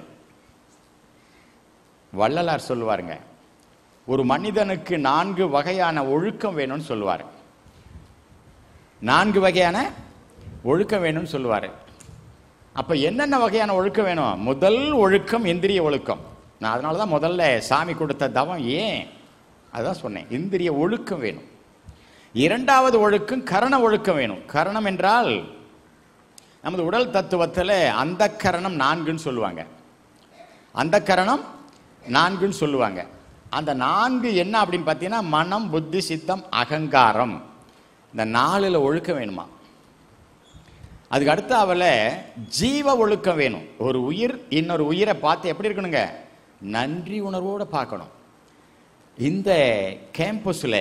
வள்ளலார் சொல்லுவாருங்க ஒரு மனிதனுக்கு நான்கு வகையான ஒழுக்கம் வேணும்னு சொல்லுவார் நான்கு வகையான ஒழுக்கம் வேணும்னு சொல்லுவார் அப்ப என்னென்ன வகையான ஒழுக்கம் வேணும் முதல் ஒழுக்கம் இந்திரிய ஒழுக்கம் நான் அதனால தான் முதல்ல சாமி கொடுத்த தவம் ஏன் அதான் சொன்னேன் இந்திரிய ஒழுக்கம் வேணும் இரண்டாவது ஒழுக்கம் கரண ஒழுக்கம் வேணும் கரணம் என்றால் நமது உடல் தத்துவத்தில் அந்த கரணம் நான்குன்னு சொல்லுவாங்க அந்த கரணம் நான்குன்னு சொல்லுவாங்க அந்த நான்கு என்ன அப்படின்னு பார்த்தீங்கன்னா மனம் புத்தி சித்தம் அகங்காரம் இந்த நாலுல ஒழுக்கம் வேணுமா அதுக்கு அடுத்து அவளை ஜீவ ஒழுக்கம் வேணும் ஒரு உயிர் இன்னொரு உயிரை பார்த்து எப்படி இருக்கணுங்க நன்றி உணர்வோடு பார்க்கணும் இந்த கேம்பஸில்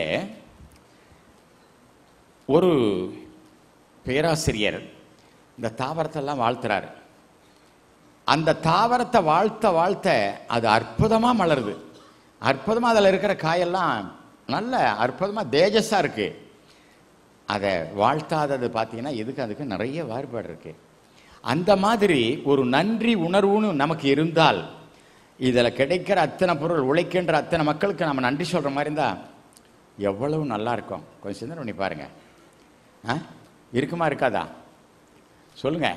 ஒரு பேராசிரியர் இந்த தாவரத்தெல்லாம் வாழ்த்துறாரு அந்த தாவரத்தை வாழ்த்த வாழ்த்த அது அற்புதமாக மலருது அற்புதமாக அதில் இருக்கிற காயெல்லாம் நல்ல அற்புதமாக தேஜஸாக இருக்கு அதை வாழ்த்தாதது பார்த்தீங்கன்னா இதுக்கு அதுக்கு நிறைய வேறுபாடு இருக்கு அந்த மாதிரி ஒரு நன்றி உணர்வுன்னு நமக்கு இருந்தால் இதில் கிடைக்கிற அத்தனை பொருள் உழைக்கின்ற அத்தனை மக்களுக்கு நம்ம நன்றி சொல்கிற மாதிரி இருந்தால் எவ்வளவு நல்லா இருக்கும் கொஞ்சம் சிந்தனை பண்ணி பாருங்க ஆ இருக்குமா இருக்காதா சொல்லுங்க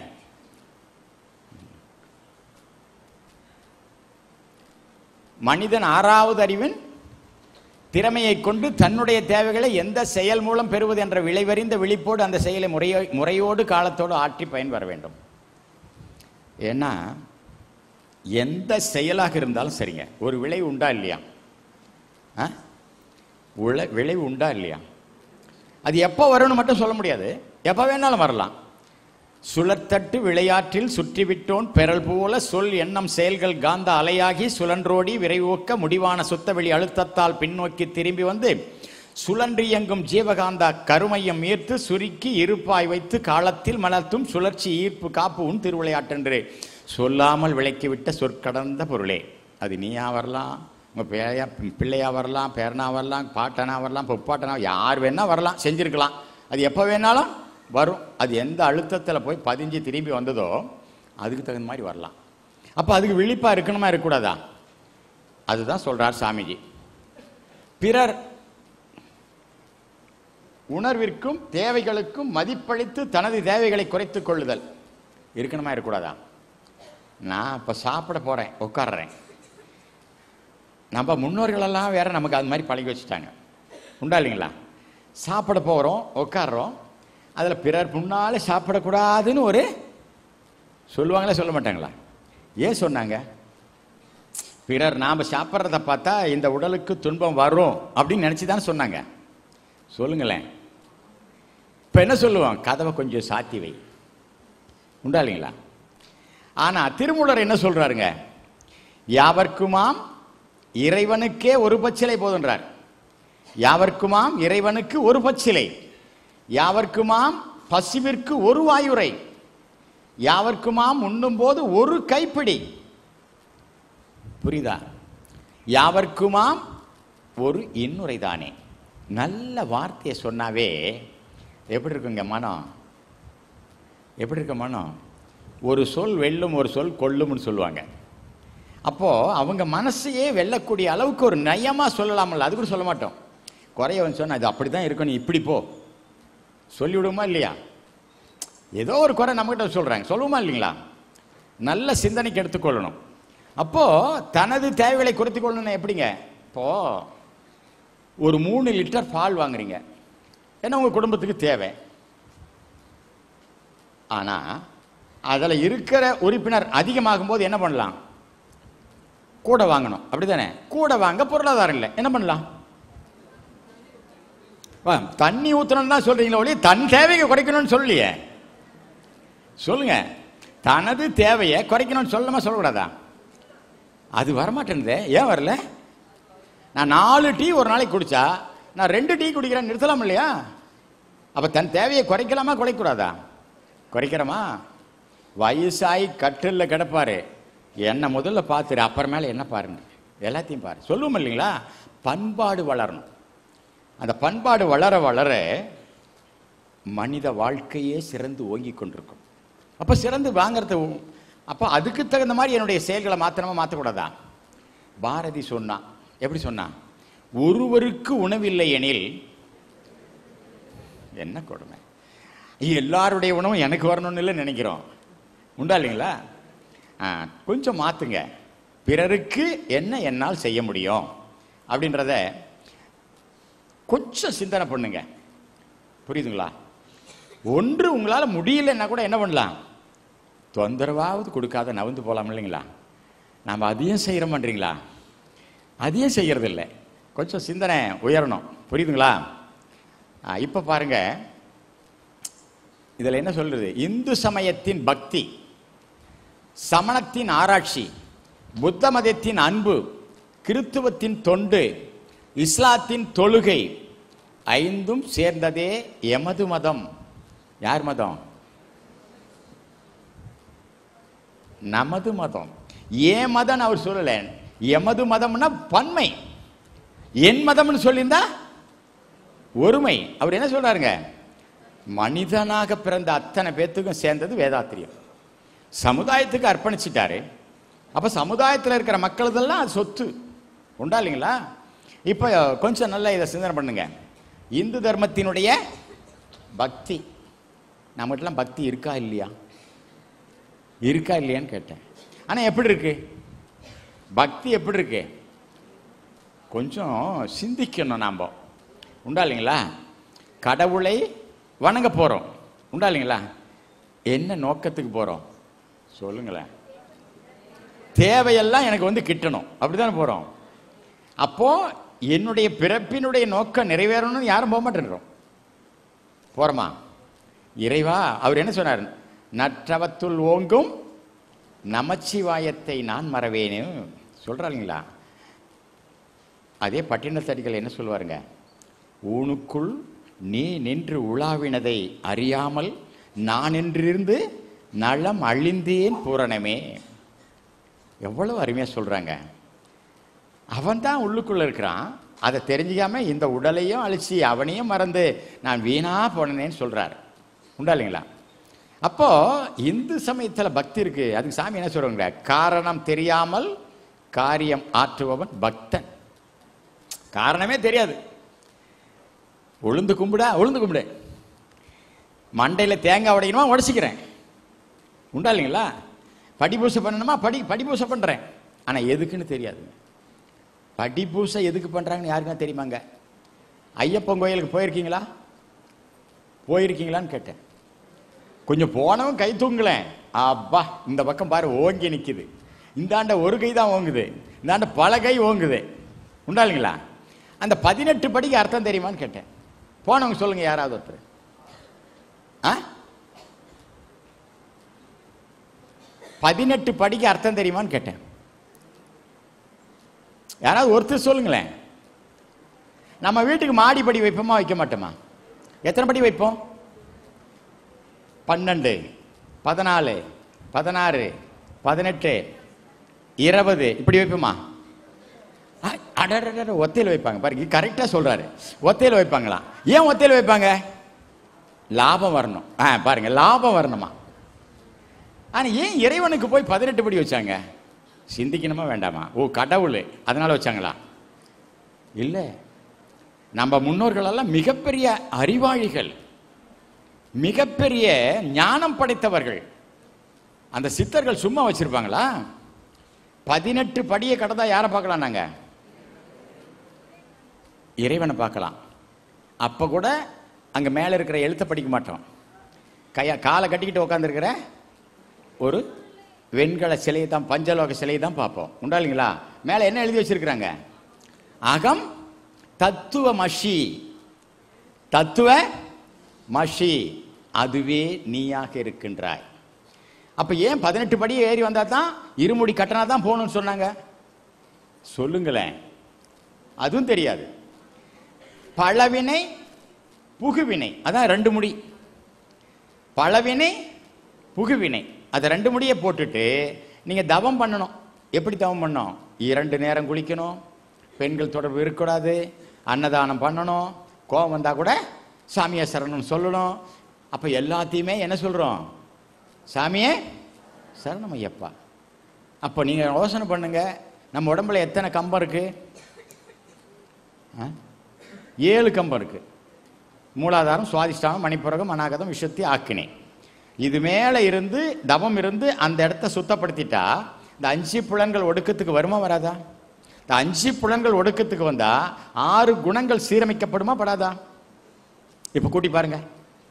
மனிதன் ஆறாவது அறிவின் திறமையை கொண்டு தன்னுடைய தேவைகளை எந்த செயல் மூலம் பெறுவது என்ற விளைவறிந்த விழிப்போடு அந்த செயலை முறையோ முறையோடு காலத்தோடு ஆற்றி பயன் வர வேண்டும் ஏன்னா எந்த செயலாக இருந்தாலும் சரிங்க ஒரு விளைவு உண்டா இல்லையா ஆ? உள- விளைவு உண்டா இல்லையா அது எப்போ வரும்னு மட்டும் சொல்ல முடியாது எப்போ வேணாலும் வரலாம் சுழற்தட்டு விளையாற்றில் சுற்றிவிட்டோன் பெறல் போல சொல் எண்ணம் செயல்கள் காந்த அலையாகி சுழன்றோடி விரைவோக்க முடிவான சுத்தவெளி அழுத்தத்தால் பின்னோக்கி திரும்பி வந்து சுழன்று இயங்கும் ஜீவகாந்த கருமையம் ஈர்த்து சுருக்கி இருப்பாய் வைத்து காலத்தில் மலர்த்தும் சுழற்சி ஈர்ப்பு காப்பு உன் திருவிளையாட்டென்று சொல்லாமல் விளக்கிவிட்ட சொற்கடந்த பொருளே அது நீயா வரலாம் உங்க பேயா பிள்ளையா வரலாம் பேரனா வரலாம் பாட்டனா வரலாம் பொப்பாட்டனா யார் வேணா வரலாம் செஞ்சிருக்கலாம் அது எப்போ வேணாலும் வரும் அது எந்த அழுத்தத்தில் போய் பதிஞ்சு திரும்பி வந்ததோ அதுக்கு தகுந்த மாதிரி வரலாம் அப்போ அதுக்கு விழிப்பாக இருக்கணுமா இருக்கக்கூடாதா அதுதான் சொல்றார் சாமிஜி பிறர் உணர்விற்கும் தேவைகளுக்கும் மதிப்பளித்து தனது தேவைகளை குறைத்துக் கொள்ளுதல் இருக்கணுமா இருக்கக்கூடாதா நான் இப்போ சாப்பிட போகிறேன் உட்கார்றேன் நம்ம முன்னோர்களெல்லாம் வேற நமக்கு அது மாதிரி பழகி வச்சுட்டாங்க உண்டா இல்லைங்களா சாப்பிட போகிறோம் உட்கார்றோம் அதில் பிறர் முன்னாலே சாப்பிடக்கூடாதுன்னு ஒரு சொல்லுவாங்களா சொல்ல மாட்டாங்களா ஏன் சொன்னாங்க பிறர் நாம் சாப்பிட்றத பார்த்தா இந்த உடலுக்கு துன்பம் வரும் அப்படின்னு நினச்சி தானே சொன்னாங்க சொல்லுங்களேன் இப்போ என்ன சொல்லுவோம் கதவை கொஞ்சம் சாத்தி வை உண்டா இல்லைங்களா ஆனால் திருமூலர் என்ன சொல்றாருங்க யாவர்க்குமாம் இறைவனுக்கே ஒரு பச்சிலை போதுன்றார் யாவர்க்குமாம் இறைவனுக்கு ஒரு பச்சிலை யாவர்க்குமாம் பசிவிற்கு ஒரு வாயுரை யாவர்க்குமாம் உண்ணும்போது ஒரு கைப்பிடி புரியுதா யாவர்க்குமாம் ஒரு இன்னுரை தானே நல்ல வார்த்தையை சொன்னாவே எப்படி இருக்குங்க மனம் எப்படி இருக்க மனம் ஒரு சொல் வெல்லும் ஒரு சொல் கொல்லும்னு சொல்லுவாங்க அப்போ அவங்க மனசையே வெல்லக்கூடிய அளவுக்கு ஒரு நயமா சொல்லலாமல்ல அது கூட சொல்ல மாட்டோம் குறைய வந்து சொன்னா இது அப்படி தான் இருக்கும் நீ இப்படி போ சொல்லிவிடுமா இல்லையா ஏதோ ஒரு குறை நம்மகிட்ட சொல்றாங்க சொல்லுவோமா இல்லைங்களா நல்ல சிந்தனைக்கு எடுத்துக்கொள்ளணும் அப்போ தனது தேவைகளை குறைத்துக் கொள்ளணும் எப்படிங்க இப்போ ஒரு மூணு லிட்டர் பால் வாங்குறீங்க ஏன்னா உங்க குடும்பத்துக்கு தேவை ஆனா அதுல இருக்கிற உறுப்பினர் அதிகமாகும் போது என்ன பண்ணலாம் கூட வாங்கணும் அப்படிதானே கூட வாங்க பொருளாதாரம் இல்லை என்ன பண்ணலாம் வா, தண்ணி ஊத்தணும்னு தான் சொல்றீங்களா ஒழிய தன் தேவையை குறைக்கணும்னு சொல்லலையே சொல்லுங்க தனது தேவையை குறைக்கணும்னு சொல்லணுமா சொல்லக்கூடாதா அது வரமாட்டேங்குதே ஏன் வரல நான் நாலு டீ ஒரு நாளைக்கு குடிச்சா நான் ரெண்டு டீ குடிக்கிறேன் நிறுத்தலாம் இல்லையா அப்ப தன் தேவையை குறைக்கலாமா குறைக்கூடாதா குறைக்கிறோமா வயசாகி கட்டில்ல கிடப்பாரு என்ன முதல்ல பார்த்துரு அப்புறமேல என்ன பாருங்க எல்லாத்தையும் பாரு சொல்லுவோம் இல்லைங்களா பண்பாடு வளரணும் அந்த பண்பாடு வளர வளர மனித வாழ்க்கையே சிறந்து ஓங்கி கொண்டிருக்கும் அப்ப சிறந்து வாங்குறது உ- அப்ப அதுக்கு தகுந்த மாதிரி என்னுடைய செயல்களை மாத்தணுமா மாத்தக்கூடாதா பாரதி சொன்னான் எப்படி சொன்னான் ஒருவருக்கு உணவில்லை எனில் என்ன கொடுமை எல்லாருடைய உணவும் எனக்கு வரணும்னு இல்லை நினைக்கிறோம் உண்டா இல்லைங்களா ஆ, கொஞ்சம் மாத்துங்க பிறருக்கு என்ன என்னால் செய்ய முடியும் அப்படின்றத கொஞ்சம் சிந்தனை பண்ணுங்க புரியுதுங்களா ஒன்று உங்களால் முடியலன்னா கூட என்ன பண்ணலாம் தொந்தரவாவது கொடுக்காத நவுந்து போகலாம் இல்லைங்களா நாம் அதையும் செய்கிற மாட்டீங்களா அதையும் செய்யறது இல்லை கொஞ்சம் சிந்தனை உயரணும் புரியுதுங்களா இப்போ பாருங்க இதில் என்ன சொல்றது இந்து சமயத்தின் பக்தி சமணத்தின் ஆராய்ச்சி புத்த மதத்தின் அன்பு கிறித்துவத்தின் தொண்டு இஸ்லாத்தின் தொழுகை ஐந்தும் சேர்ந்ததே எமது மதம் யார் மதம் நமது மதம் ஏன் மதம் அவர் சொல்லல எமது மதம்னா பன்மை என் மதம்னு சொல்லியிருந்தா ஒருமை அவர் என்ன சொல்றாருங்க மனிதனாக பிறந்த அத்தனை பேத்துக்கும் சேர்ந்தது வேதாத்திரியம் சமுதாயத்துக்கு அர்ப்பணிச்சிட்டாரு அப்ப சமுதாயத்தில் இருக்கிற மக்கள் இதெல்லாம் அது சொத்து உண்டா இல்லைங்களா இப்போ கொஞ்சம் நல்லா இதை சிந்தனை பண்ணுங்க இந்து தர்மத்தினுடைய பக்தி நம்மகிட்டலாம் பக்தி இருக்கா இல்லையா இருக்கா இல்லையான்னு கேட்டேன் ஆனா எப்படி இருக்கு பக்தி எப்படி இருக்கு கொஞ்சம் சிந்திக்கணும் நாம் உண்டா இல்லைங்களா கடவுளை வணங்க போறோம் உண்டா இல்லைங்களா என்ன நோக்கத்துக்கு போறோம் சொல்லுங்களேன் தேவையெல்லாம் எனக்கு வந்து கிட்டணும் அப்படிதானே போறோம் அப்போ என்னுடைய பிறப்பினுடைய நோக்கம் நிறைவேறணும்னு யாரும் போக மாட்டேன்றோம் போறோமா இறைவா அவர் என்ன சொன்னார் நற்றவத்துள் ஓங்கும் நமச்சிவாயத்தை நான் மறவேனு சொல்றாங்களா அதே பட்டினத்தடிகள் என்ன சொல்லுவாருங்க ஊனுக்குள் நீ நின்று உலாவினதை அறியாமல் நான் என்றிருந்து நலம் அழிந்தேன் பூரணமே எவ்வளவு அருமையா சொல்றாங்க அவன் தான் உள்ளுக்குள்ள இருக்கிறான் அதை தெரிஞ்சுக்காம இந்த உடலையும் அழிச்சு அவனையும் மறந்து நான் வீணா போனேன்னு சொல்றாரு உண்டா இல்லைங்களா அப்போ இந்து சமயத்துல பக்தி இருக்கு அதுக்கு சாமி என்ன சொல்றாங்க காரணம் தெரியாமல் காரியம் ஆற்றுபவன் பக்தன் காரணமே தெரியாது உளுந்து கும்பிடா உளுந்து கும்பிடு மண்டையில தேங்காய் உடைக்கணுமா உடைச்சிக்கிறேன் உண்டா இல்லைங்களா படிப்பூசை பண்ணணுமா படி படிப்பூசை பண்றேன் ஆனா எதுக்குன்னு தெரியாது படிப்பூசை எதுக்கு பண்றாங்கன்னு யாருக்குன்னா தெரியுமாங்க ஐயப்பன் கோயிலுக்கு போயிருக்கீங்களா போயிருக்கீங்களான்னு கேட்டேன் கொஞ்சம் போனவன் கை தூங்கலேன் அப்பா இந்த பக்கம் பாரு ஓங்கி நிக்குது இந்தாண்ட ஒரு கை தான் ஓங்குது இந்தாண்ட பல கை ஓங்குது உண்டா இல்லைங்களா அந்த பதினெட்டு படிக்கு அர்த்தம் தெரியுமான்னு கேட்டேன் போனவங்க சொல்லுங்க யாராவது ஒருத்தர் ஆ பதினெட்டு படிக்கு அர்த்தம் தெரியுமான்னு கேட்டேன் யாராவது ஒருத்தர் சொல்லுங்களேன் நம்ம வீட்டுக்கு மாடி படி வைப்போமா வைக்க மாட்டோமா எத்தனை படி வைப்போம் பன்னெண்டு பதினாலு பதினாறு பதினெட்டு இருபது இப்படி வைப்போமா அ- அடடடட ஒத்தையில் வைப்பாங்க பாருங்க கரெக்டா சொல்றாரு ஒத்தையில் வைப்பாங்களா ஏன் ஒத்தையில் வைப்பாங்க லாபம் வரணும் ஆ பாருங்க லாபம் வரணுமா ஆனா ஏன் இறைவனுக்கு போய் பதினெட்டு படி வச்சாங்க சிந்திக்கணுமா வேண்டாமா ஓ கடவுள் அதனால வச்சாங்களா இல்ல நம்ம முன்னோர்கள் எல்லாம் மிகப்பெரிய அறிவாளிகள் மிகப்பெரிய ஞானம் படைத்தவர்கள் அந்த சித்தர்கள் சும்மா வச்சிருப்பாங்களா பதினெட்டு படியை கடந்தா யாரை பார்க்கலாம் நாங்க இறைவனை பார்க்கலாம் அப்ப கூட அங்க மேல இருக்கிற எழுத்தை படிக்க மாட்டோம் கையா காலை கட்டிக்கிட்டு உட்காந்துருக்கிற ஒரு வெண்கல சிலையை தான் பஞ்சலோக சிலையை தான் பார்ப்போம் உண்டா இல்லைங்களா மேலே என்ன எழுதி வச்சிருக்கிறாங்க அகம் தத்துவ மஷி தத்துவ மஷி அதுவே நீயாக இருக்கின்றாய் அப்ப ஏன் பதினெட்டு படி ஏறி வந்தா தான் இருமுடி கட்டினா தான் போகணும்னு சொன்னாங்க சொல்லுங்களேன் அதுவும் தெரியாது பழவினை புகுவினை அதான் ரெண்டு முடி பழவினை புகுவினை அதை ரெண்டு முடியை போட்டுட்டு நீங்க தவம் பண்ணணும் எப்படி தவம் பண்ணணும் இரண்டு நேரம் குளிக்கணும் பெண்கள் தொடர்பு இருக்கக்கூடாது அன்னதானம் பண்ணணும் கோவம் வந்தா கூட சாமியை சரணம் சொல்லணும் அப்ப எல்லாத்தையுமே என்ன சொல்றோம் சாமியே சரணம் ஐயப்பா அப்போ நீங்க யோசனை பண்ணுங்க நம்ம உடம்புல எத்தனை கம்பம் இருக்கு ஆ? ஏழு கம்பம் இருக்கு மூலாதாரம் சுவாதிஷ்டானம் மணிப்புரகம் அநாகதம் விஷத்தி ஆக்கினே இது மேலே இருந்து தவம் இருந்து அந்த இடத்த சுத்தப்படுத்திட்டா இந்த அஞ்சு புலன்கள் ஒடுக்கத்துக்கு வருமா வராதா இந்த அஞ்சு புலன்கள் ஒடுக்கத்துக்கு வந்தா ஆறு குணங்கள் சீரமைக்கப்படுமா படாதா இப்ப கூட்டி பாருங்க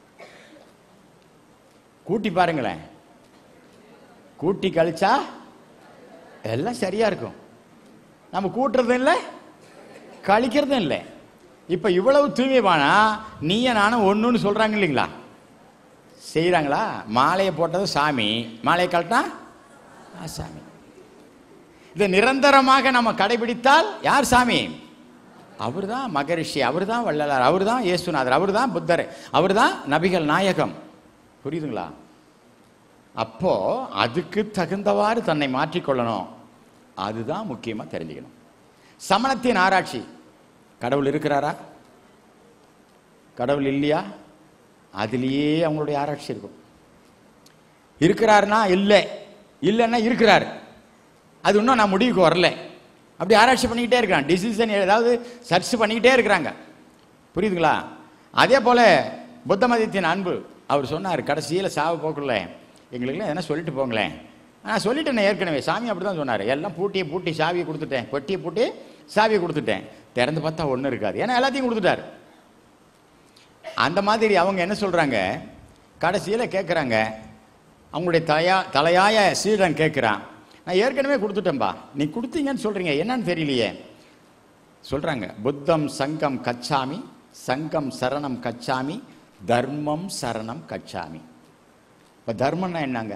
கூட்டி பாருங்களேன் கூட்டி கழிச்சா எல்லாம் சரியா இருக்கும் நம்ம கூட்டுறதும் இல்லை கழிக்கிறதும் இல்லை இப்ப இவ்வளவு தூய்மைவானா நீய நானும் ஒண்ணுன்னு சொல்றாங்க இல்லைங்களா செய்றாங்களா மாலையை போட்டது சாமி மாலையை கழட்டா ஆ, சாமி இதை நிரந்தரமாக நம்ம கடைபிடித்தால் யார் சாமி அவர்தான் மகரிஷி அவர்தான் வள்ளலார் அவர்தான் இயேசுநாதர் அவர்தான் புத்தர் அவர்தான் நபிகள் நாயகம் புரியுதுங்களா அப்போ அதுக்கு தகுந்தவாறு தன்னை மாற்றிக்கொள்ளணும் அதுதான் முக்கியமா தெரிஞ்சுக்கணும் சமணத்தின் ஆராய்ச்சி கடவுள் இருக்கிறாரா கடவுள் இல்லையா அதுலேயே அவங்களுடைய ஆராய்ச்சி இருக்கும் இருக்கிறாருன்னா இல்லை இல்லைன்னா இருக்கிறார் அது இன்னும் நான் முடிவுக்கு வரல அப்படி ஆராய்ச்சி பண்ணிக்கிட்டே இருக்கிறான் டிசிஷன் ஏதாவது சர்ச் பண்ணிக்கிட்டே இருக்கிறாங்க புரியுதுங்களா அதே போல புத்த மதத்தின் அன்பு அவர் சொன்னார் கடைசியில் சாவு போக்குள்ள எங்களுக்குலாம் எதனா சொல்லிட்டு போங்களேன் நான் சொல்லிட்டேன் ஏற்கனவே சாமி அப்படி தான் சொன்னார் எல்லாம் பூட்டியை பூட்டி சாவியை கொடுத்துட்டேன் பொட்டியை பூட்டி சாவியை கொடுத்துட்டேன் திறந்து பார்த்தா ஒன்றும் இருக்காது ஏன்னா எல்லாத்தையும் கொடுத்துட்டார் அந்த மாதிரி அவங்க என்ன சொல்றாங்க கடைசியில் கேட்குறாங்க அவங்களுடைய தலையா தலையாய சீடன் கேட்குறான் நான் ஏற்கனவே கொடுத்துட்டேன்பா நீ கொடுத்தீங்கன்னு சொல்றீங்க என்னன்னு தெரியலையே சொல்றாங்க புத்தம் சங்கம் கச்சாமி சங்கம் சரணம் கச்சாமி தர்மம் சரணம் கச்சாமி இப்போ தர்மம்னா என்னங்க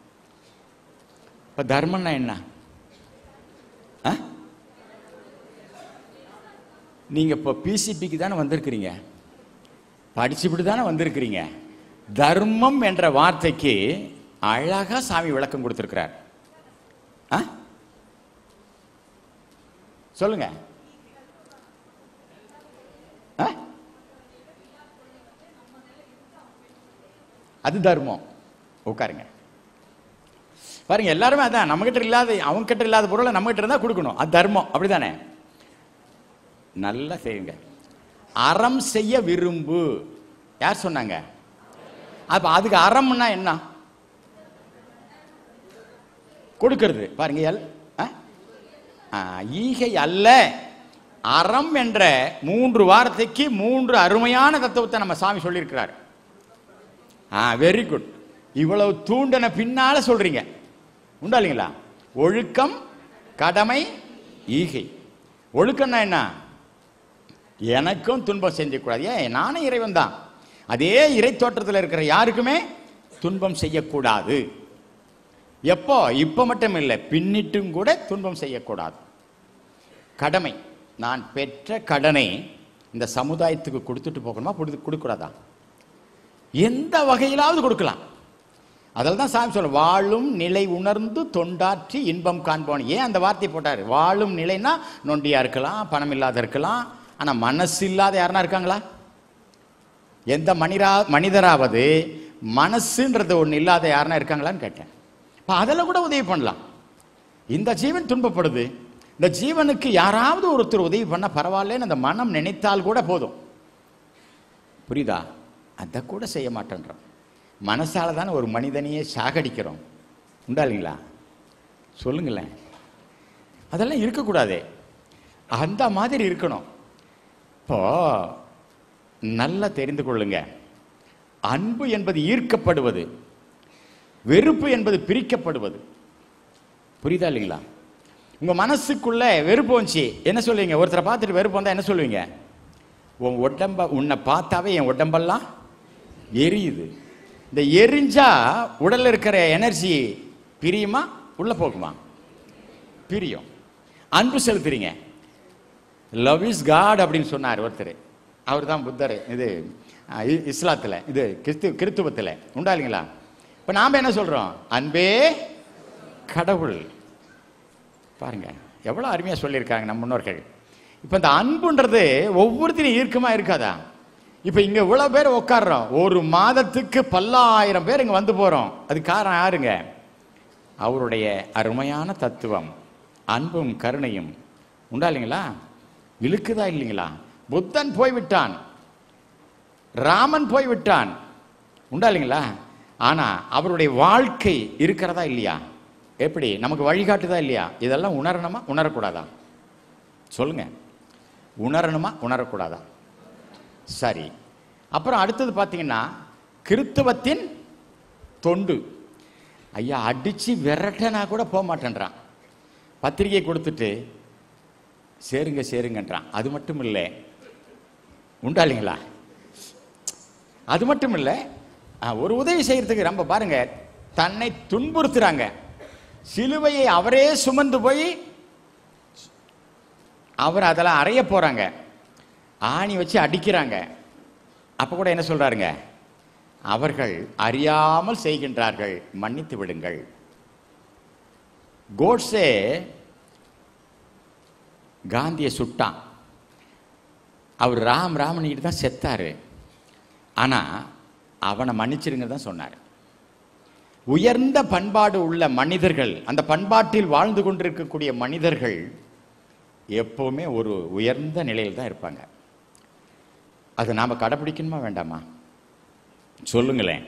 இப்போ தர்மம்னா என்ன ஆ? நீங்க இப்போ பிசிபிக்கு தானே வந்திருக்கிறீங்க படிச்சுவிட்டு தானே வந்திருக்கிறீங்க தர்மம் என்ற வார்த்தைக்கு அழகா சாமி விளக்கம் கொடுத்திருக்கிறார் ஆ? சொல்லுங்க ஆ? அது தர்மம் உட்காருங்க பாருங்க எல்லாருமே அதான் நம்ம கிட்ட இல்லாத அவங்க கிட்ட இல்லாத பொருளை நம்ம கிட்ட இருந்தா கொடுக்கணும் அது தர்மம் அப்படிதானே நல்லா செய்யுங்க அறம் செய்ய விரும்பு யார் சொன்னாங்க அப்ப அதுக்கு அறம்னா என்ன கொடுக்கிறது பாருங்க எல் ஆ? ஆ, ஈகை அல்ல அறம் என்ற மூன்று வார்த்தைக்கு மூன்று அருமையான தத்துவத்தை நம்ம சாமி சொல்லியிருக்கிறார் ஆ வெரி குட் இவ்வளவு தூண்டன பின்னால சொல்றீங்க உண்டா இல்லைங்களா ஒழுக்கம் கடமை ஈகை ஒழுக்கம்னா என்ன எனக்கும் துன்பம் செஞ்சக்கூடாது ஏன் நானே இறைவன் தான் அதே இறை தோற்றத்தில் இருக்கிற யாருக்குமே துன்பம் செய்யக்கூடாது எப்போ இப்போ மட்டும் இல்லை பின்னிட்டும் கூட துன்பம் செய்யக்கூடாது கடமை நான் பெற்ற கடனை இந்த சமுதாயத்துக்கு கொடுத்துட்டு போகணுமா கொடுத்து கொடுக்கூடாதா எந்த வகையிலாவது கொடுக்கலாம் அதில் தான் சாமி சொல்ல வாழும் நிலை உணர்ந்து தொண்டாற்றி இன்பம் காண்போன் ஏன் அந்த வார்த்தை போட்டார் வாழும் நிலைனா நொண்டியா இருக்கலாம் பணம் இல்லாத இருக்கலாம் ஆனா மனசு இல்லாத யாருனா இருக்காங்களா எந்த மனிதரா மனிதராவது மனசுன்றது ஒண்ணு இல்லாத யாருனா இருக்காங்களான்னு கேட்டேன் அப்ப அதில் கூட உதவி பண்ணலாம் இந்த ஜீவன் துன்பப்படுது இந்த ஜீவனுக்கு யாராவது ஒருத்தர் உதவி பண்ண பரவாயில்லன்னு அந்த மனம் நினைத்தால் கூட போதும் புரியுதா அதை கூட செய்ய மாட்டேன்றோம் மனசால தானே ஒரு மனிதனையே சாகடிக்கிறோம் உண்டா இல்லைங்களா சொல்லுங்களேன் அதெல்லாம் இருக்கக்கூடாது அந்த மாதிரி இருக்கணும் இப்போ நல்லா தெரிந்து கொள்ளுங்க அன்பு என்பது ஈர்க்கப்படுவது வெறுப்பு என்பது பிரிக்கப்படுவது புரியுதா இல்லைங்களா உங்க மனசுக்குள்ள வெறுப்பு வந்துச்சு என்ன சொல்லுவீங்க ஒருத்தரை பார்த்துட்டு வெறுப்பு வந்தா என்ன சொல்லுவீங்க உன் உடம்ப உன்னை பார்த்தாவே என் உடம்பெல்லாம் எரியுது இந்த எரிஞ்சா உடல்ல இருக்கிற எனர்ஜி பிரியுமா உள்ள போகுமா பிரியும் அன்பு செலுத்துறீங்க லவ் இஸ் காட் அப்படின்னு சொன்னார் ஒருத்தர் அவர் தான் புத்தர் இது அஹ், இ- இஸ்லாத்துல இது கிறிஸ்து கிறித்துவத்தில் உண்டா இல்லைங்களா இப்போ நாம் என்ன சொல்றோம் அன்பே கடவுள் பாருங்க எவ்வளோ அருமையாக சொல்லியிருக்காங்க நம்ம முன்னோர்கள் இப்போ இந்த அன்புன்றது ஒவ்வொருத்தரையும் ஈர்க்கமாக இருக்காதா இப்போ இங்கே இவ்வளோ பேர் உட்கார்றோம் ஒரு மாதத்துக்கு பல்லாயிரம் பேர் இங்கே வந்து போகிறோம் அது காரணம் யாருங்க அவருடைய அருமையான தத்துவம் அன்பும் கருணையும் உண்டா இல்லைங்களா இழுக்குதா இல்லைங்களா புத்தன் போய்விட்டான் ராமன் போய்விட்டான் உண்டா இல்லைங்களா ஆனா அவருடைய வாழ்க்கை இருக்கிறதா இல்லையா எப்படி நமக்கு வழிகாட்டுதா இல்லையா இதெல்லாம் உணரணுமா உணரக்கூடாதா சொல்லுங்க உணரணுமா உணரக்கூடாதா சரி அப்புறம் அடுத்தது பார்த்தீங்கன்னா கிறித்துவத்தின் தொண்டு ஐயா அடிச்சு விரட்டனா கூட போக மாட்டேன்றான் பத்திரிகை கொடுத்துட்டு சேருங்க சேருங்கன்றான் அது மட்டும் இல்லை உண்டா இல்லைங்களா அது மட்டும் இல்லை ஆ, ஒரு உதவி செய்யறதுக்கு ரொம்ப பாருங்க தன்னை துன்புறுத்துறாங்க சிலுவையை அவரே சுமந்து போய் அவர் அதெல்லாம் அறைய போறாங்க ஆணி வச்சு அடிக்கிறாங்க அப்ப கூட என்ன சொல்றாருங்க அவர்கள் அறியாமல் செய்கின்றார்கள் மன்னித்து விடுங்கள் கோட்ஸே காந்தியை சுட்டான் அவர் ராம் ராமனிட்டு தான் செத்தாரு ஆனா அவனை மன்னிச்சிருங்க தான் சொன்னார் உயர்ந்த பண்பாடு உள்ள மனிதர்கள் அந்த பண்பாட்டில் வாழ்ந்து கொண்டிருக்கக்கூடிய மனிதர்கள் எப்பவுமே ஒரு உயர்ந்த நிலையில் தான் இருப்பாங்க அதை நாம கடைபிடிக்கணுமா வேண்டாமா சொல்லுங்களேன்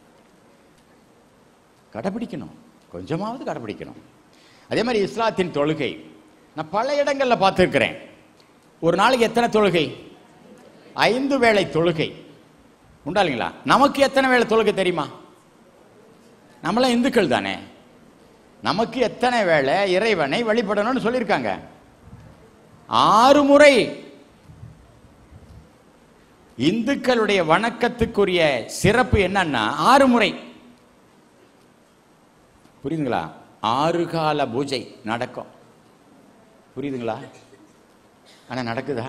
கடைபிடிக்கணும் கொஞ்சமாவது கடைபிடிக்கணும் அதே மாதிரி இஸ்லாத்தின் தொழுகை நான் பல இடங்கள்ல பார்த்துருக்கிறேன் ஒரு நாளைக்கு எத்தனை தொழுகை ஐந்து வேளை தொழுகை உண்டா இல்லைங்களா நமக்கு எத்தனை வேளை தொழுகை தெரியுமா நம்மளாம் இந்துக்கள் தானே நமக்கு எத்தனை வேளை இறைவனை வழிபடணும்னு சொல்லியிருக்காங்க ஆறு முறை இந்துக்களுடைய வணக்கத்துக்குரிய சிறப்பு என்னன்னா ஆறு முறை புரியுதுங்களா ஆறு கால பூஜை நடக்கும் புரியுதுங்களா ஆனா நடக்குதா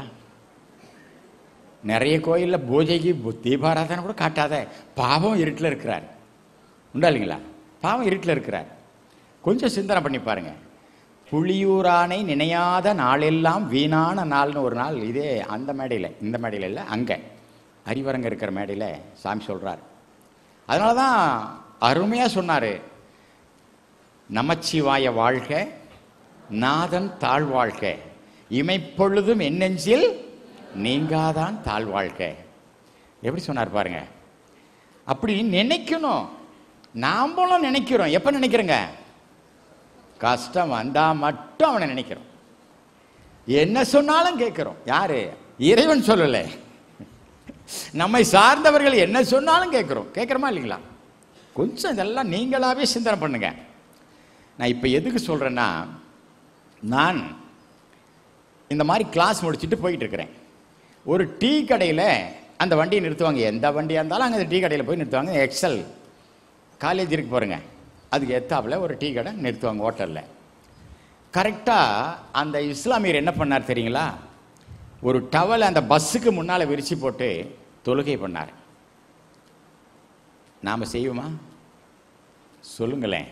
நிறைய கோயில்ல பூஜைக்கு பு- தீபாராதனை கூட காட்டாத பாவம் இருட்டில் இருக்கிறார் உண்டா இல்லைங்களா பாவம் இருட்டில் இருக்கிறார் கொஞ்சம் சிந்தனை பண்ணி பாருங்க புளியூரானை நினையாத நாளெல்லாம் வீணான நாள்னு ஒரு நாள் இதே அந்த மேடையில் இந்த மேடையில் இல்லை அங்கே அறிவரங்க இருக்கிற மேடையில் சாமி சொல்றார் அதனால தான் அருமையாக சொன்னார் நமச்சிவாய வாழ்க நாதன் தாழ்வாழ்க இமைப்பொழுதும் என்னெஞ்சில் நீங்காதான் தாழ்வாழ்க எப்படி சொன்னார் பாருங்க அப்படி நினைக்கணும் நாமளும் நினைக்கிறோம் எப்ப நினைக்கிறோங்க கஷ்டம் வந்தா மட்டும் அவனை நினைக்கிறோம் என்ன சொன்னாலும் கேட்கிறோம் யாரு இறைவன் சொல்லல நம்மை சார்ந்தவர்கள் என்ன சொன்னாலும் கேட்கிறோம் கேட்கிறோமா இல்லைங்களா கொஞ்சம் இதெல்லாம் நீங்களாவே சிந்தனை பண்ணுங்க நான் இப்போ எதுக்கு சொல்றேன்னா நான் இந்த மாதிரி கிளாஸ் முடிச்சுட்டு போயிட்டு இருக்கிறேன் ஒரு டீ கடையில் அந்த வண்டியை நிறுத்துவாங்க எந்த வண்டியாக இருந்தாலும் அங்கே டீ கடையில் போய் நிறுத்துவாங்க எக்ஸல் காலேஜ் இருக்கு பாருங்க அதுக்கு எத்தாப்புல ஒரு டீ கடை நிறுத்துவாங்க ஹோட்டலில் கரெக்டாக அந்த இஸ்லாமியர் என்ன பண்ணார் தெரியுங்களா ஒரு டவல் அந்த பஸ்ஸுக்கு முன்னால் விரிச்சு போட்டு தொழுகை பண்ணார் நாம் செய்வோமா சொல்லுங்களேன்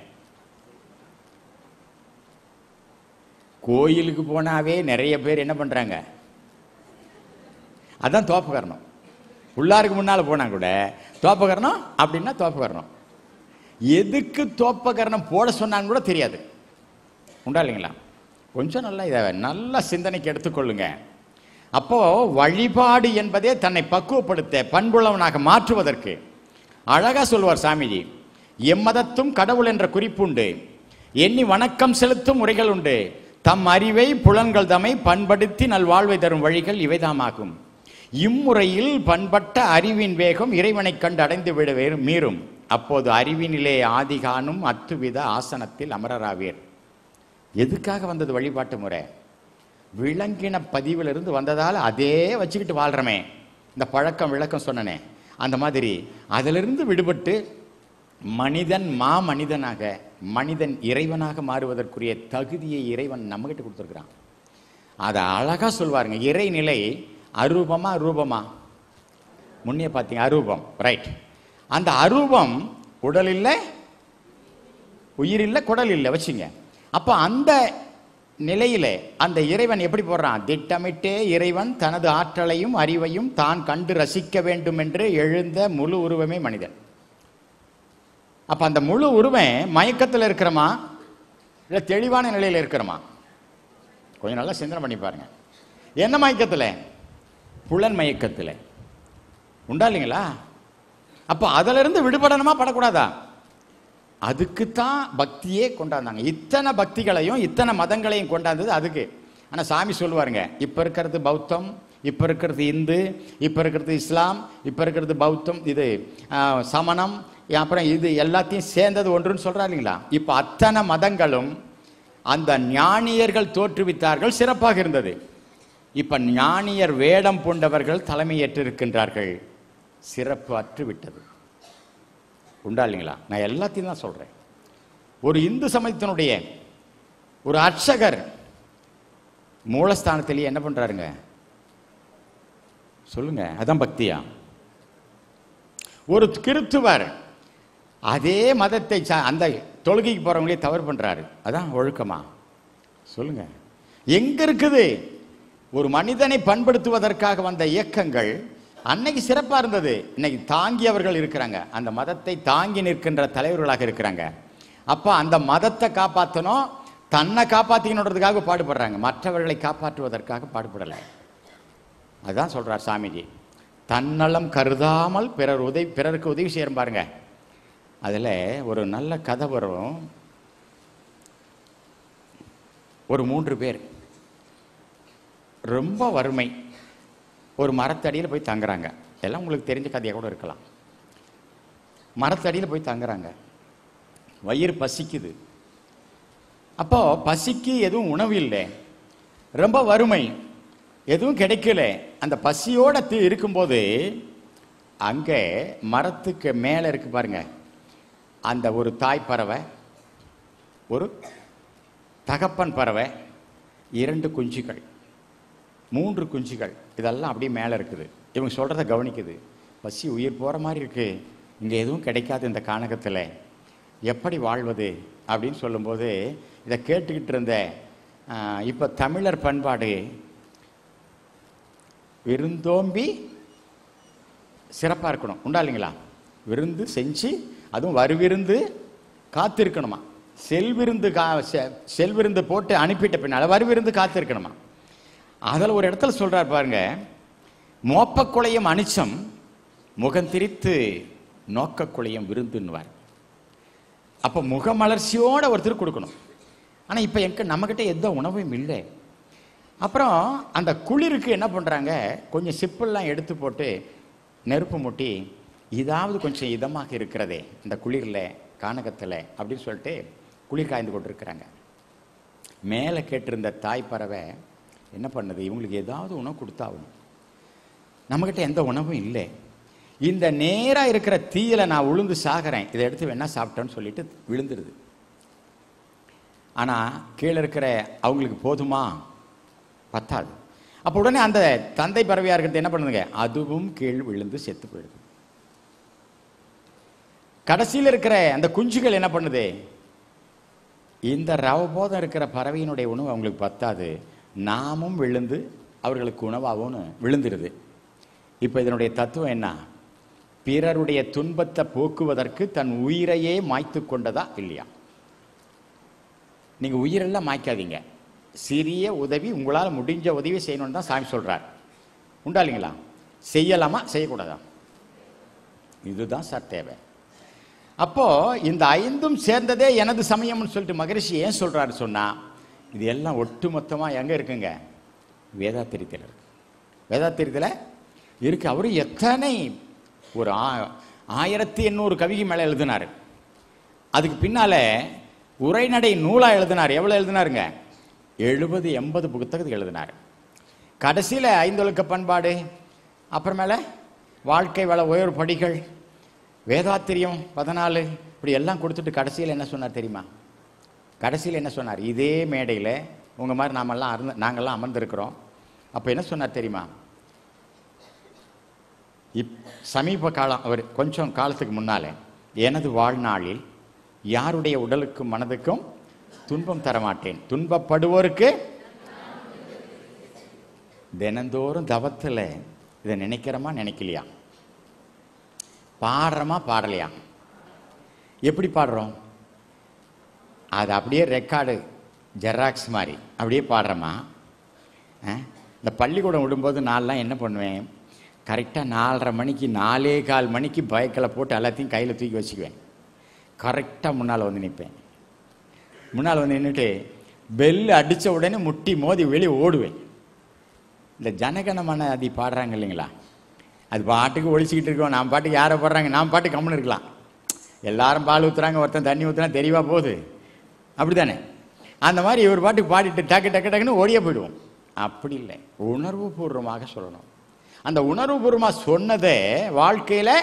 கோயிலுக்கு போனாவே நிறைய பேர் என்ன பண்றாங்க அதான் தோப்புக்கரணம் உள்ளாருக்கு முன்னால் போனா கூட தோப்பகரணம் அப்படின்னா தோப்பகரணம் எதுக்கு தோப்பகரணம் போட சொன்னான்னு கூட தெரியாது உண்டா இல்லைங்களா கொஞ்சம் நல்லா இதை நல்ல சிந்தனைக்கு எடுத்துக்கொள்ளுங்க அப்போ வழிபாடு என்பதே தன்னை பக்குவப்படுத்த பண்புள்ளவனாக மாற்றுவதற்கு அழகா சொல்லுவார் சாமிஜி எம்மதத்தும் கடவுள் என்ற குறிப்புண்டு எண்ணி வணக்கம் செலுத்தும் முறைகள் உண்டு தம் அறிவை புலன்கள் தம்மை பண்படுத்தி நல்வாழ்வை தரும் வழிகள் இவைதாமாகும் இம்முறையில் பண்பட்ட அறிவின் வேகம் இறைவனைக் கண்டு அடைந்து விட வேறு மீறும் அப்போது அறிவினிலே ஆதிகானும் அத்துவித ஆசனத்தில் அமரராவீர் எதுக்காக வந்தது வழிபாட்டு முறை விளங்கின பதிவிலிருந்து வந்ததால் அதே வச்சுக்கிட்டு வாழ்றமே இந்த பழக்கம் விளக்கம் சொன்னனே அந்த மாதிரி அதிலிருந்து விடுபட்டு மனிதன் மா மனிதனாக மனிதன் இறைவனாக மாறுவதற்குரிய தகுதியை இறைவன் நம்மகிட்ட கொடுத்துருக்குறான் அதை அழகா சொல்வாருங்க இறைநிலை அரூபமா ரூபமா முன்னே பார்த்தீங்க அரூபம் ரைட் அந்த அரூபம் உடல் இல்லை உயிர் இல்லை குடல் இல்லை வச்சுங்க அப்போ அந்த நிலையிலே அந்த இறைவன் எப்படி போடுறான் திட்டமிட்டே இறைவன் தனது ஆற்றலையும் அறிவையும் தான் கண்டு ரசிக்க வேண்டும் என்று எழுந்த முழு உருவமே மனிதன் அப்ப அந்த முழு உருவம் மயக்கத்தில் இருக்கிறோமா இல்லை தெளிவான நிலையில் இருக்கிறோமா கொஞ்சம் நல்லா சிந்தனை பண்ணி பாருங்க என்ன மயக்கத்தில் புலன் மயக்கத்தில் உண்டா இல்லைங்களா அப்போ அதிலிருந்து விடுபடணுமா படக்கூடாதா அதுக்குத்தான் பக்தியே கொண்டாந்தாங்க இத்தனை பக்திகளையும் இத்தனை மதங்களையும் கொண்டாந்தது அதுக்கு ஆனால் சாமி சொல்லுவாருங்க இப்போ இருக்கிறது பௌத்தம் இப்போ இருக்கிறது இந்து இப்போ இருக்கிறது இஸ்லாம் இப்போ இருக்கிறது பௌத்தம் இது ஆ, சமணம் அப்புறம் இது எல்லாத்தையும் சேர்ந்தது ஒன்றுன்னு சொல்றா இல்லைங்களா இப்போ அத்தனை மதங்களும் அந்த ஞானியர்கள் தோற்றுவித்தார்கள் சிறப்பாக இருந்தது இப்ப ஞானியர் வேடம் பூண்டவர்கள் தலைமையேற்றிருக்கின்றார்கள் சிறப்பு அற்று விட்டது உண்டா இல்லைங்களா நான் எல்லாத்தையும் தான் சொல்றேன் ஒரு இந்து சமயத்தினுடைய ஒரு அர்ச்சகர் மூலஸ்தானத்திலேயே என்ன பண்றாருங்க சொல்லுங்க அதான் பக்தியா ஒரு கிறித்துவர் அதே மதத்தை சா- அந்த தொழுகைக்கு போறவங்களே தவறு பண்றாரு அதான் ஒழுக்கமா சொல்லுங்க எங்க இருக்குது ஒரு மனிதனை பண்படுத்துவதற்காக வந்த இயக்கங்கள் அன்னைக்கு சிறப்பா இருந்தது இன்னைக்கு தாங்கியவர்கள் இருக்கிறாங்க அந்த மதத்தை தாங்கி நிற்கின்ற தலைவர்களாக இருக்கிறாங்க அப்ப அந்த மதத்தை காப்பாற்றணும் தன்னை காப்பாத்திக்கணுன்றதுக்காக பாடுபடுறாங்க மற்றவர்களை காப்பாற்றுவதற்காக பாடுபடலை அதான் சொல்றார் சாமிஜி தன்னலம் கருதாமல் பிறர் உதவி பிறருக்கு உதவி செய்யறோம் பாருங்க அதுல ஒரு நல்ல கதை வரும் ஒரு மூன்று பேர் ரொம்ப வறுமை ஒரு மரத்தடியில் போய் தங்குறாங்க எல்லாம் உங்களுக்கு தெரிஞ்ச கதையாக கூட இருக்கலாம் மரத்தடியில் போய் தங்குறாங்க வயிறு பசிக்குது அப்போ பசிக்கு எதுவும் உணவு இல்லை ரொம்ப வறுமை எதுவும் கிடைக்கல அந்த பசியோட தி- இருக்கும்போது அங்கே மரத்துக்கு மேலே இருக்கு பாருங்க அந்த ஒரு தாய் பறவை ஒரு தகப்பன் பறவை இரண்டு குஞ்சுகள் மூன்று குஞ்சுகள் இதெல்லாம் அப்படியே மேலே இருக்குது இவங்க சொல்கிறத கவனிக்குது பசி உயிர் போகிற மாதிரி இருக்கு இங்கே எதுவும் கிடைக்காது இந்த கானகத்தில் எப்படி வாழ்வது அப்படின்னு சொல்லும்போது இதை கேட்டுக்கிட்டு இருந்த இப்போ தமிழர் பண்பாடு விருந்தோம்பி சிறப்பாக இருக்கணும் உண்டா இல்லைங்களா விருந்து செஞ்சு அதுவும் வருவிருந்து காத்திருக்கணுமா செல்விருந்து கா செ- செல்விருந்து போட்டு அனுப்பிட்ட பின்னால் வருவிருந்து காத்திருக்கணுமா அதில் ஒரு இடத்துல சொல்றார் பாருங்க மோப்பக்குளையும் அனிச்சம் முகம் திரித்து நோக்கக்குளையும் விருந்துன்னுவார் அப்போ முகமலர்ச்சியோட ஒருத்தர் கொடுக்கணும் ஆனால் இப்போ எங்க நம்மக்கிட்ட எந்த உணவும் இல்லை அப்புறம் அந்த குளிருக்கு என்ன பண்ணுறாங்க கொஞ்சம் சிப்பெல்லாம் எடுத்து போட்டு நெருப்பு மூட்டி இதாவது கொஞ்சம் இதமாக இருக்கிறதே இந்த குளிரில் கானகத்தில் அப்படின்னு சொல்லிட்டு குளிர் காய்ந்து கொண்டிருக்கிறாங்க மேலே கேட்டிருந்த தாய் பறவை என்ன பண்ணுது இவங்களுக்கு ஏதாவது உணவு கொடுத்தாகணும் நம்மக்கிட்ட எந்த உணவும் இல்லை இந்த நேராக இருக்கிற தீயில நான் உளுந்து சாகிறேன் இதை எடுத்து வேணா சாப்பிட்டேன்னு சொல்லிட்டு விழுந்துருது ஆனால் கீழே இருக்கிற அவங்களுக்கு போதுமா பத்தாது அப்போ உடனே அந்த தந்தை பறவையாக இருக்கிறது என்ன பண்ணுதுங்க அதுவும் கீழ் விழுந்து செத்து போயிடுது கடைசியில் இருக்கிற அந்த குஞ்சுகள் என்ன பண்ணுது இந்த ரவபோதம் இருக்கிற பறவையினுடைய உணவு அவங்களுக்கு பத்தாது நாமும் விழுந்து அவர்களுக்கு உணவாகும்னு விழுந்துருது இப்போ இதனுடைய தத்துவம் என்ன பிறருடைய துன்பத்தை போக்குவதற்கு தன் உயிரையே மாய்த்து கொண்டதா இல்லையா நீங்க உயிரெல்லாம் மாய்க்காதீங்க சிறிய உதவி உங்களால் முடிஞ்ச உதவி செய்யணும்னு தான் சாமி சொல்றார் உண்டா இல்லைங்களா செய்யலாமா செய்யக்கூடாதா இதுதான் சார் தேவை அப்போ இந்த ஐந்தும் சேர்ந்ததே எனது சமயம்னு சொல்லிட்டு மகரிஷி ஏன் சொல்றாரு சொன்னா இது எல்லாம் ஒட்டுமொத்தமாக எங்கே இருக்குங்க வேதாத்திரியத்தில் இருக்கு வேதாத்திரியத்தில் இருக்கு அவரு எத்தனை ஒரு ஆ- ஆயிரத்தி எண்ணூறு கவிக்கு மேலே எழுதினார் அதுக்கு பின்னால உரைநடை நூலாக எழுதினார் எவ்வளோ எழுதினாருங்க எழுபது எண்பது புத்தகத்துக்கு எழுதினார் கடைசியில் ஐந்தொழுக்க பண்பாடு அப்புறமேல வாழ்க்கை வள உயர் படிகள் வேதாத்திரியம் பதினாலு இப்படி எல்லாம் கொடுத்துட்டு கடைசியில் என்ன சொன்னார் தெரியுமா கடைசியில் என்ன சொன்னார் இதே மேடையில் உங்கள் மாதிரி நாமெல்லாம் அருந்து நாங்கள்லாம் அமர்ந்திருக்கிறோம் அப்போ என்ன சொன்னார் தெரியுமா இப் சமீப காலம் அவர் கொஞ்சம் காலத்துக்கு முன்னாலே எனது வாழ்நாளில் யாருடைய உடலுக்கும் மனதுக்கும் துன்பம் தரமாட்டேன் துன்பப்படுவோருக்கு தினந்தோறும் தவத்தில் இதை நினைக்கிறோமா நினைக்கலையா பாடுறோமா பாடலையா எப்படி பாடுறோம் அது அப்படியே ரெக்கார்டு ஜெராக்ஸ் மாதிரி அப்படியே பாடுறோமா ஆ? இந்த பள்ளிக்கூடம் விடும்போது நான்லாம் என்ன பண்ணுவேன் கரெக்டாக நாலரை மணிக்கு நாலே கால் மணிக்கு பைக்கில் போட்டு எல்லாத்தையும் கையில் தூக்கி வச்சுக்குவேன் கரெக்டாக முன்னால் வந்து நிற்பேன் முன்னால் வந்து நின்றுட்டு பெல் அடித்த உடனே முட்டி மோதி வெளியே ஓடுவேன் இந்த ஜனகணமன அதி பாடுறாங்க இல்லைங்களா அது பாட்டுக்கு ஒழிச்சிக்கிட்டு இருக்கோம் நாம் பாட்டுக்கு யாரை பாடுறாங்க நாம் பாட்டுக்கு கம்முன்னு இருக்கலாம் எல்லாரும் பால் ஊற்றுறாங்க ஒருத்தன் தண்ணி ஊற்றுனா தெரியவா போகுது அப்படிதானே அந்த மாதிரி இவர் பாட்டுக்கு பாடிட்டு டக்கு டக்கு டக்குன்னு ஓடியே போயிடுவோம் அப்படி இல்லை உணர்வு பூர்வமாக சொல்லணும் அந்த உணர்வு பூர்வமாக சொன்னதை வாழ்க்கையில்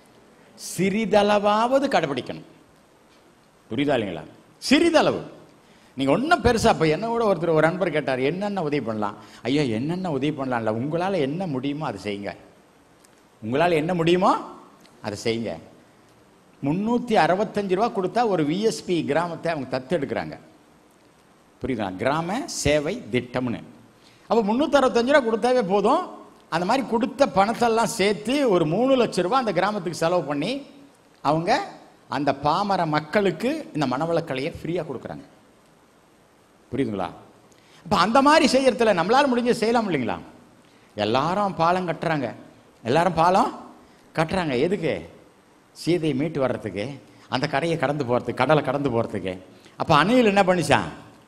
சிறிதளவாவது கடைபிடிக்கணும் புரியுதா இல்லைங்களா சிறிதளவு நீங்கள் ஒன்றும் பெருசா இப்போ என்ன கூட ஒருத்தர் ஒரு நண்பர் கேட்டார் என்னென்ன உதவி பண்ணலாம் ஐயா என்னென்ன உதவி பண்ணலாம்ல உங்களால் என்ன முடியுமோ அதை செய்யுங்க உங்களால் என்ன முடியுமோ அதை செய்யுங்க முந்நூற்றி அறுபத்தஞ்சு ரூபா கொடுத்தா ஒரு விஎஸ்பி கிராமத்தை அவங்க தத்தெடுக்கிறாங்க புரியுதா கிராம சேவை திட்டம்னு அப்போ முந்நூற்றி அறுபத்தஞ்சு ரூபா கொடுத்தாவே போதும் அந்த மாதிரி கொடுத்த பணத்தெல்லாம் சேர்த்து ஒரு மூணு லட்ச ரூபா அந்த கிராமத்துக்கு செலவு பண்ணி அவங்க அந்த பாமர மக்களுக்கு இந்த மனவளக்கலையை ஃப்ரீயாக கொடுக்குறாங்க புரியுதுங்களா அப்போ அந்த மாதிரி செய்யறதுல நம்மளால முடிஞ்ச செய்யலாம் இல்லைங்களா எல்லாரும் பாலம் கட்டுறாங்க எல்லாரும் பாலம் கட்டுறாங்க எதுக்கு சீதையை மீட்டு வர்றதுக்கு அந்த கரையை கடந்து போகிறதுக்கு கடலை கடந்து போகிறதுக்கு அப்போ அணில் என்ன பண்ணிச்சான்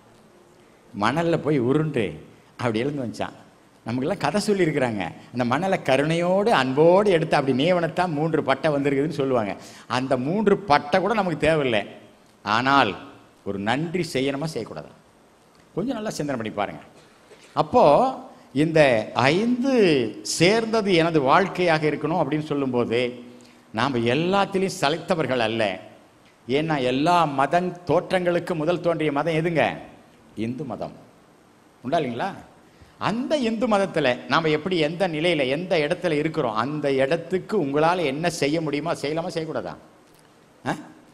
மணலில் போய் உருண்டு அப்படி எழுந்து வந்துச்சான் நமக்கெல்லாம் கதை சொல்லியிருக்கிறாங்க அந்த மணலை கருணையோடு அன்போடு எடுத்து அப்படி நேவனத்தான் மூன்று பட்டை வந்திருக்குதுன்னு சொல்லுவாங்க அந்த மூன்று பட்டை கூட நமக்கு தேவையில்லை ஆனால் ஒரு நன்றி செய்யணுமா செய்யக்கூடாதா கொஞ்சம் நல்லா சிந்தனை பண்ணி பாருங்க அப்போ இந்த ஐந்து சேர்ந்தது எனது வாழ்க்கையாக இருக்கணும் அப்படின்னு சொல்லும்போது நாம் எல்லாத்திலையும் சளைத்தவர்கள் அல்ல ஏன்னா எல்லா மத தோற்றங்களுக்கு முதல் தோன்றிய மதம் எதுங்க இந்து மதம் உண்டா இல்லைங்களா அந்த இந்து மதத்தில் நாம் எப்படி எந்த நிலையில் எந்த இடத்துல இருக்கிறோம் அந்த இடத்துக்கு உங்களால் என்ன செய்ய முடியுமா செய்யலாமா செய்யக்கூடாதா ஆ?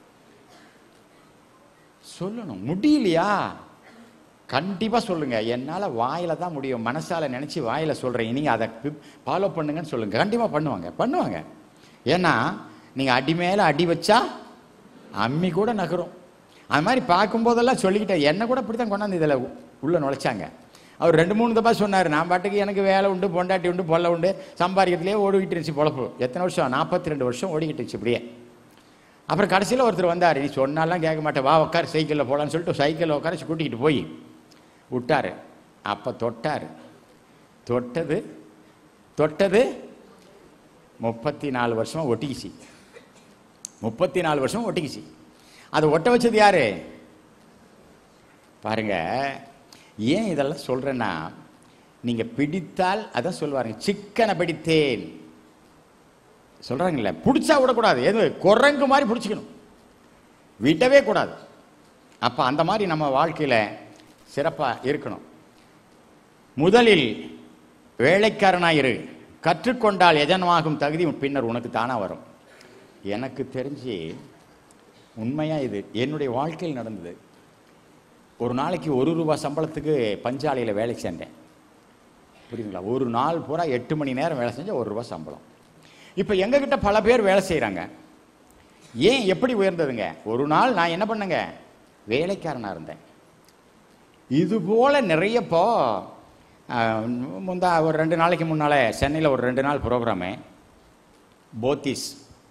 சொல்லணும் முடியலையா கண்டிப்பா சொல்லுங்க என்னால வாயில தான் முடியும் மனசால நினைச்சு வாயில சொல்றேன் நீங்க அதை ஃபாலோ பண்ணுங்கன்னு சொல்லுங்க கண்டிப்பா பண்ணுவாங்க பண்ணுவாங்க ஏன்னா நீங்க அடி மேல அடி வச்சா அம்மி கூட நகரும் அது மாதிரி பார்க்கும்போதெல்லாம் சொல்லிக்கிட்டேன் என்ன கூட இப்படி தான் கொண்டாந்து இதில் உள்ள நுழைச்சாங்க அவர் ரெண்டு மூணு தப்பா சொன்னார் நான் பாட்டுக்கு எனக்கு வேலை உண்டு பொண்டாட்டி உண்டு பொல்ல உண்டு சம்பாதிக்கிறதுலேயே ஓடிக்கிட்டு இருந்துச்சு பொழப்பு எத்தனை வருஷம் நாற்பத்தி ரெண்டு வருஷம் ஓடிக்கிட்டு இருந்துச்சு இப்படியே அப்புறம் கடைசியில் ஒருத்தர் வந்தார் நீ சொன்னாலாம் கேட்க மாட்டேன் வா உட்கார் சைக்கிளில் போகலான்னு சொல்லிட்டு சைக்கிளில் உட்கார கூட்டிக்கிட்டு போய் விட்டார் அப்போ தொட்டார் தொட்டது தொட்டது முப்பத்தி நாலு வருஷமா ஒட்டிக்கிச்சு முப்பத்தி நாலு வருஷம் ஒட்டிக்கிச்சு அதை ஒட்ட வச்சது யாரு பாருங்க ஏன் இதெல்லாம் சொல்றேன்னா நீங்க பிடித்தால் அதான் சொல்லுவாருங்க சிக்கனை பிடித்தேன் சொல்றாங்கல்ல பிடிச்சா விடக்கூடாது எது குரங்கு மாதிரி பிடிச்சிக்கணும் விடவே கூடாது அப்ப அந்த மாதிரி நம்ம வாழ்க்கையில சிறப்பா இருக்கணும் முதலில் வேலைக்காரனாயிரு கற்றுக்கொண்டால் எஜனமாகும் தகுதி பின்னர் உனக்கு தானா வரும் எனக்கு தெரிஞ்சு உண்மையா இது என்னுடைய வாழ்க்கையில் நடந்தது ஒரு நாளைக்கு ஒரு ரூபா சம்பளத்துக்கு பஞ்சாலையில் வேலை செஞ்சேன் புரியுதுங்களா ஒரு நாள் பூரா எட்டு மணி நேரம் வேலை செஞ்சா ஒரு ரூபா சம்பளம் இப்போ எங்ககிட்ட பல பேர் வேலை செய்கிறாங்க ஏன் எப்படி உயர்ந்ததுங்க ஒரு நாள் நான் என்ன பண்ணேங்க வேலைக்காரனாக இருந்தேன் இது போல நிறைய இப்போ ஆஹ், முந்தா ஒரு ரெண்டு நாளைக்கு முன்னால் சென்னையில் ஒரு ரெண்டு நாள் ப்ரோக்ராமு போத்திஸ்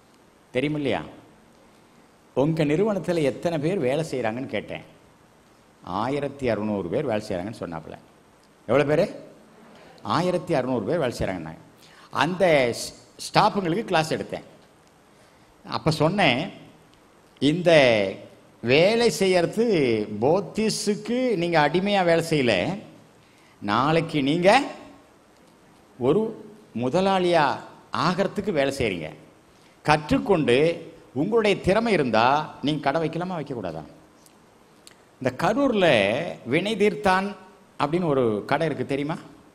தெரியும் இல்லையா உங்கள் நிறுவனத்தில் எத்தனை பேர் வேலை செய்கிறாங்கன்னு கேட்டேன் ஆயிரத்தி அறுநூறு பேர் வேலை செய்கிறாங்கன்னு சொன்னாப்புல எவ்வளோ பேர் ஆயிரத்தி அறுநூறு பேர் வேலை செய்கிறாங்கன்னாங்க அந்த ஸ்- ஸ்டாஃபுங்களுக்கு கிளாஸ் எடுத்தேன் அப்போ சொன்னேன் இந்த வேலை செய்யறது போத்திஸுக்கு நீங்கள் அடிமையாக வேலை செய்யல நாளைக்கு நீங்கள் ஒரு முதலாளியாக ஆகிறதுக்கு வேலை செய்கிறீங்க கற்றுக்கொண்டு உங்களுடைய திறமை இருந்தால் நீங்கள் கடை வைக்கலாமா வைக்கக்கூடாதா இந்த கரூரில் வினை தீர்த்தான் அப்படின்னு ஒரு கடை இருக்குது தெரியுமா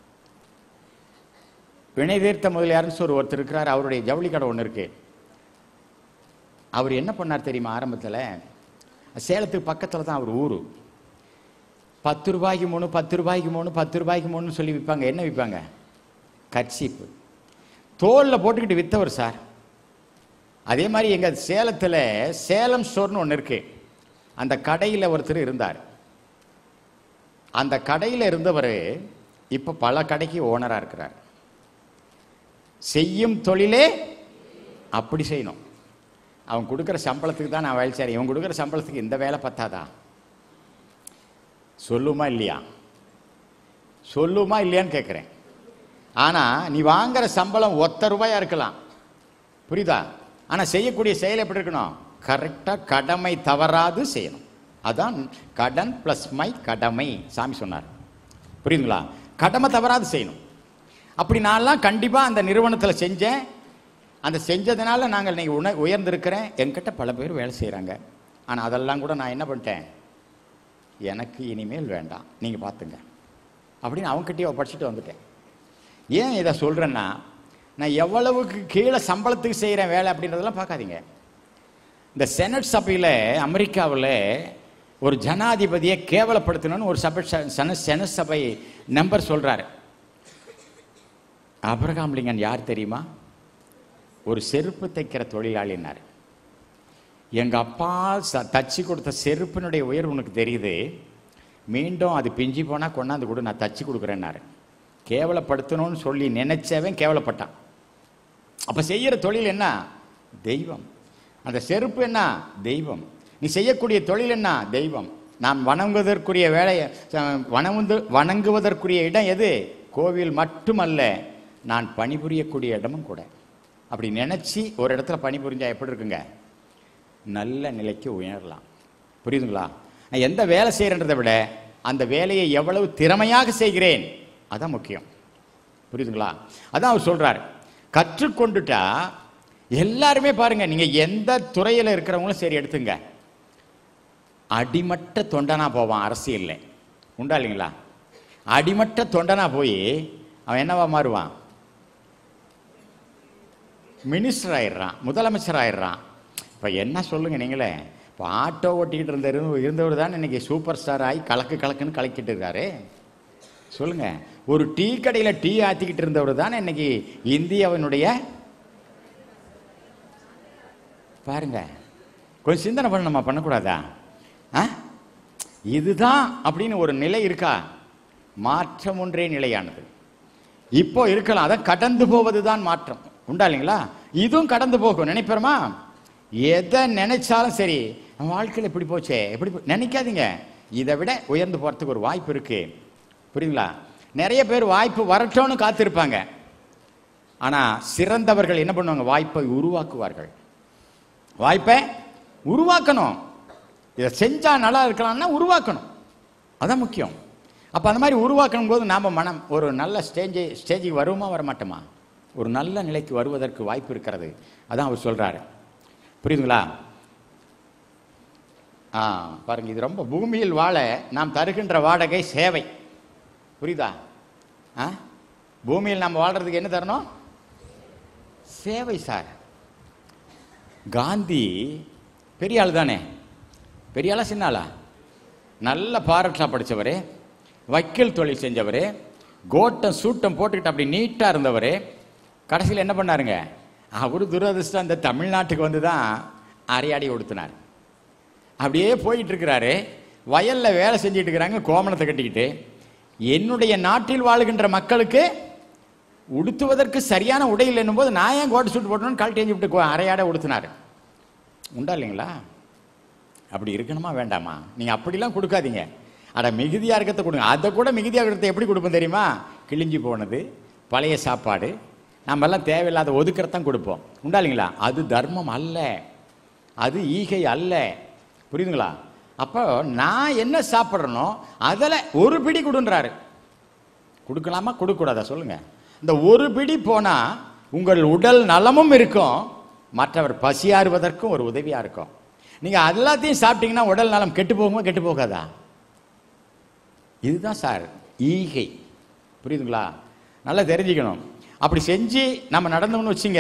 வினை தீர்த்த முதலியார்னு ஒரு ஒருத்தர் இருக்கிறார் அவருடைய ஜவுளி கடை ஒன்று இருக்கு அவர் என்ன பண்ணார் தெரியுமா ஆரம்பத்தில் சேலத்துக்கு பக்கத்தில் தான் அவர் ஊர் பத்து ரூபாய்க்கு மூணு பத்து ரூபாய்க்கு மூணு பத்து ரூபாய்க்கு மூணுன்னு சொல்லி விற்பாங்க என்ன விற்பாங்க கர்ச்சீப்பு தோலில் போட்டுக்கிட்டு விற்றவர் சார் அதே மாதிரி எங்கள் சேலத்தில் சேலம் ஸ்டோர்னு ஒன்று இருக்கு அந்த கடையில் ஒருத்தர் இருந்தார் அந்த கடையில் இருந்தவர் இப்போ பல கடைக்கு ஓனராக இருக்கிறார் செய்யும் தொழிலே அப்படி செய்யணும் அவன் கொடுக்குற சம்பளத்துக்கு தான் நான் வேலை செய்கிறேன் இவன் கொடுக்குற சம்பளத்துக்கு இந்த வேலை பத்தாதா சொல்லுமா இல்லையா சொல்லுமா இல்லையான்னு கேட்குறேன் ஆனால் நீ வாங்குற சம்பளம் ஒத்த ரூபாயா இருக்கலாம் புரியுதா ஆனால் செய்யக்கூடிய செயல் எப்படி இருக்கணும் கரெக்டாக கடமை தவறாது செய்யணும் அதான் கடன் ப்ளஸ் மை கடமை சாமி சொன்னார் புரியுதுங்களா கடமை தவறாது செய்யணும் அப்படி நான்லாம் கண்டிப்பாக அந்த நிறுவனத்தில் செஞ்சேன் அந்த செஞ்சதுனால நாங்கள் இன்னைக்கு உண உயர்ந்திருக்கிறேன் என்கிட்ட பல பேர் வேலை செய்கிறாங்க ஆனால் அதெல்லாம் கூட நான் என்ன பண்ணிட்டேன் எனக்கு இனிமேல் வேண்டாம் நீங்கள் பார்த்துங்க அப்படின்னு அவங்ககிட்டயே படிச்சுட்டு வந்துட்டேன் ஏன் இதை சொல்கிறேன்னா நான் எவ்வளவுக்கு கீழே சம்பளத்துக்கு செய்கிறேன் வேலை அப்படின்றதெல்லாம் பார்க்காதீங்க இந்த செனட் சபையில் அமெரிக்காவில் ஒரு ஜனாதிபதியை கேவலப்படுத்தணும்னு ஒரு சபை சன செனட் சபை நம்பர் சொல்கிறாரு அப்ரகாம் லிங்கன் யார் தெரியுமா ஒரு செருப்பு தைக்கிற தொழிலாளினார் எங்கள் அப்பா ச தச்சு கொடுத்த செருப்பினுடைய உயர்வு உனக்கு தெரியுது மீண்டும் அது பிஞ்சி போனால் கொண்டாந்து கொடு நான் தச்சு கொடுக்குறேன்னாரு கேவலப்படுத்தணும்னு சொல்லி நினைச்சவன் கேவலப்பட்டான் அப்போ செய்கிற தொழில் என்ன தெய்வம் அந்த செருப்பு என்ன தெய்வம் நீ செய்யக்கூடிய தொழில் என்ன தெய்வம் நாம் வணங்குவதற்குரிய வேலையை வணங்கு வணங்குவதற்குரிய இடம் எது கோவில் மட்டுமல்ல நான் பணிபுரியக்கூடிய இடமும் கூட அப்படி நினச்சி ஒரு இடத்துல பணிபுரிஞ்சா எப்படி இருக்குங்க நல்ல நிலைக்கு உயரலாம் புரியுதுங்களா நான் எந்த வேலை செய்கிறன்றதை விட அந்த வேலையை எவ்வளவு திறமையாக செய்கிறேன் அதான் முக்கியம் புரியுதுங்களா அதான் அவர் சொல்றார் கற்றுக்கொண்டுட்டா எல்லாருமே பாருங்க நீங்க எந்த துறையில் இருக்கிறவங்களும் சரி எடுத்துங்க அடிமட்ட தொண்டனா போவான் அரசியல்ல உண்டா இல்லைங்களா அடிமட்ட தொண்டனா போய் அவன் என்னவா மாறுவான் மினிஸ்டர் ஆயிடுறான் முதலமைச்சர் ஆயிடுறான் இப்போ என்ன சொல்லுங்க நீங்களே இப்போ ஆட்டோ ஓட்டிக்கிட்டு இருந்த இருந்து- இருந்தவர் தான் இன்னைக்கு சூப்பர் ஸ்டார் ஆகி கலக்கு கலக்குன்னு கலக்கிட்டு இருக்காரு சொல்லுங்க ஒரு டீ கடையில் டீ ஆத்திக்கிட்டு இருந்தவர் தான் இன்னைக்கு இந்தியாவினுடைய பாருங்க கொஞ்சம் சிந்தனை பண்ண நம்ம பண்ணக்கூடாதா ஆ இதுதான் அப்படின்னு ஒரு நிலை இருக்கா மாற்றம் ஒன்றே நிலையானது இப்போ இருக்கலாம் அதான் கடந்து போவது தான் மாற்றம் உண்டா இல்லைங்களா இதுவும் கடந்து போகும் நினைப்போமா எதை நினைச்சாலும் சரி நம்ம வாழ்க்கையில் இப்படி போச்சே எப்படி போ- நினைக்காதீங்க இதை விட உயர்ந்து போறதுக்கு ஒரு வாய்ப்பு இருக்கு புரியுங்களா நிறைய பேர் வாய்ப்பு வரட்டும்னு காத்திருப்பாங்க ஆனா சிறந்தவர்கள் என்ன பண்ணுவாங்க வாய்ப்பை உருவாக்குவார்கள் வாய்ப்பை உருவாக்கணும் இதை செஞ்சா நல்லா இருக்கலாம்னா உருவாக்கணும் அதான் முக்கியம் அப்போ அந்த மாதிரி உருவாக்கணும் போது நாம் மனம் ஒரு நல்ல ஸ்டேஜ் ஸ்டேஜுக்கு வருவோமா வர மாட்டோமா ஒரு நல்ல நிலைக்கு வருவதற்கு வாய்ப்பு இருக்கிறது அதான் அவர் சொல்றாரு புரியுதுங்களா ஆ பாருங்க இது ரொம்ப பூமியில் வாழ நாம் தருகின்ற வாடகை சேவை புரியுதா ஆ பூமியில் நம்ம வாழ்றதுக்கு என்ன தரணும் சேவை சார் காந்தி பெரிய ஆள் தானே பெரிய ஆளா சின்ன ஆளா நல்ல பாரட்லா படித்தவர் வக்கீல் தொழில் செஞ்சவர் கோட்டம் சூட்டம் போட்டுக்கிட்டு அப்படி நீட்டாக இருந்தவர் கடைசியில் என்ன பண்ணாருங்க அவர் துரதிர்ஷ்டம் அந்த தமிழ்நாட்டுக்கு வந்து தான் அரையாடி கொடுத்தினார் அப்படியே போயிட்டு இருக்கிறாரு வயல்ல வேலை செஞ்சுட்டு இருக்கிறாங்க கோமணத்தை கட்டிக்கிட்டு என்னுடைய நாட்டில் வாழுகின்ற மக்களுக்கு உடுத்துவதற்கு சரியான உடை இல்லைன்னும் போது நான் ஏன் கோட்டை சூட்டு போட்டணும்னு கழட்டி எஞ்சி விட்டு கோ- அரையாட உடுத்தினாரு உண்டா இல்லைங்களா அப்படி இருக்கணுமா வேண்டாமா நீங்க அப்படிலாம் கொடுக்காதீங்க அட மிகுதியாக இருக்கிறத கொடுங்க அதை கூட மிகுதியாக இருக்கிறத எப்படி கொடுப்போம் தெரியுமா கிழிஞ்சு போனது பழைய சாப்பாடு நம்ம எல்லாம் தேவையில்லாத ஒதுக்கிறதான் கொடுப்போம் உண்டாலிங்களா அது தர்மம் அல்ல அது ஈகை அல்ல புரியுதுங்களா அப்போ நான் என்ன சாப்பிட்றனோ அதில் ஒரு பிடி கொடுன்றாரு கொடுக்கலாமா கொடுக்கக்கூடாதா சொல்லுங்க இந்த ஒரு பிடி போனா உங்கள் உடல் நலமும் இருக்கும் மற்றவர் பசியாறுவதற்கும் ஒரு உதவியா இருக்கும் நீங்க எல்லாத்தையும் சாப்பிட்டீங்கன்னா உடல் நலம் கெட்டு போகுமா கெட்டு போகாதா இதுதான் சார் ஈகை புரியுதுங்களா நல்லா தெரிஞ்சுக்கணும் அப்படி செஞ்சு நம்ம நடந்தோம்னு வச்சுங்க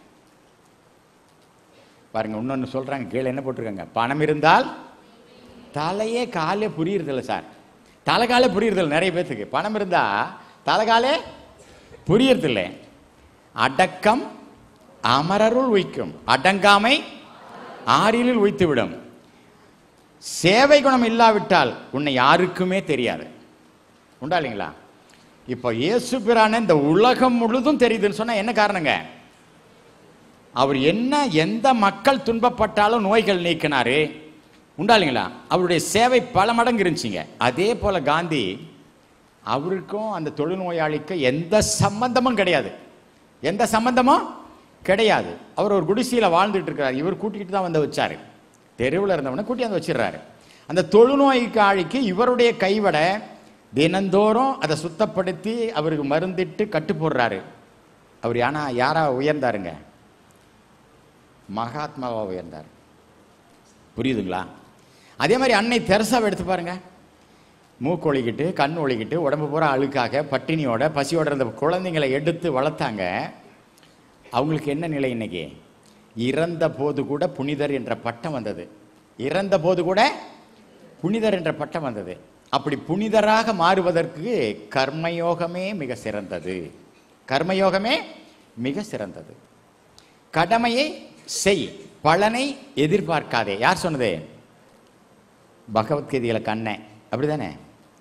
பாருங்க இன்னொன்று சொல்றாங்க கீழே என்ன போட்டிருக்காங்க பணம் இருந்தால் தலையே காலே புரியுறதில்ல சார் தலைகாலே புரியுறதில்ல நிறைய பேத்துக்கு பணம் இருந்தா தலைகாலே புரியறதில்லை அடக்கம் அமரருள் உய்க்கும் அடங்காமை ஆறிலில் உய்த்துவிடும் சேவை குணம் இல்லாவிட்டால் உன்னை யாருக்குமே தெரியாது உண்டா இல்லைங்களா இப்போ இயேசு பிரான இந்த உலகம் முழுதும் தெரியுதுன்னு சொன்னா என்ன காரணங்க அவர் என்ன எந்த மக்கள் துன்பப்பட்டாலும் நோய்கள் நீக்கினாரு உண்டா இல்லைங்களா அவருடைய சேவை பல மடங்கு இருந்துச்சுங்க அதே போல காந்தி அவருக்கும் அந்த தொழுநோயாளிக்கும் எந்த சம்பந்தமும் கிடையாது எந்த சம்பந்தமும் கிடையாது அவர் ஒரு குடிசையில் வாழ்ந்துட்டு இருக்கிறார் இவர் கூட்டிகிட்டு தான் வந்து வச்சாரு தெருவில் இருந்தவனை கூட்டி வந்து வச்சிடுறாரு அந்த தொழுநோய்க்காளிக்கு இவருடைய கைவடை தினந்தோறும் அதை சுத்தப்படுத்தி அவருக்கு மருந்திட்டு கட்டு போடுறாரு அவர் யானா யாரா உயர்ந்தாருங்க மகாத்மாவா உயர்ந்தார் புரியுதுங்களா அதே மாதிரி அன்னை தெரசாவை எடுத்து பாருங்க மூக்கு ஒழிக்கிட்டு கண் ஒழிக்கிட்டு உடம்பு பூரா அழுக்காக பட்டினியோட பசியோட இருந்த குழந்தைங்களை எடுத்து வளர்த்தாங்க அவங்களுக்கு என்ன நிலை இன்னைக்கு இறந்த போது கூட புனிதர் என்ற பட்டம் வந்தது இறந்த போது கூட புனிதர் என்ற பட்டம் வந்தது அப்படி புனிதராக மாறுவதற்கு கர்மயோகமே மிக சிறந்தது கர்மயோகமே மிக சிறந்தது கடமையை செய் பலனை எதிர்பார்க்காதே யார் சொன்னது பகவத்கீதையில கண்ணன் அப்படிதானே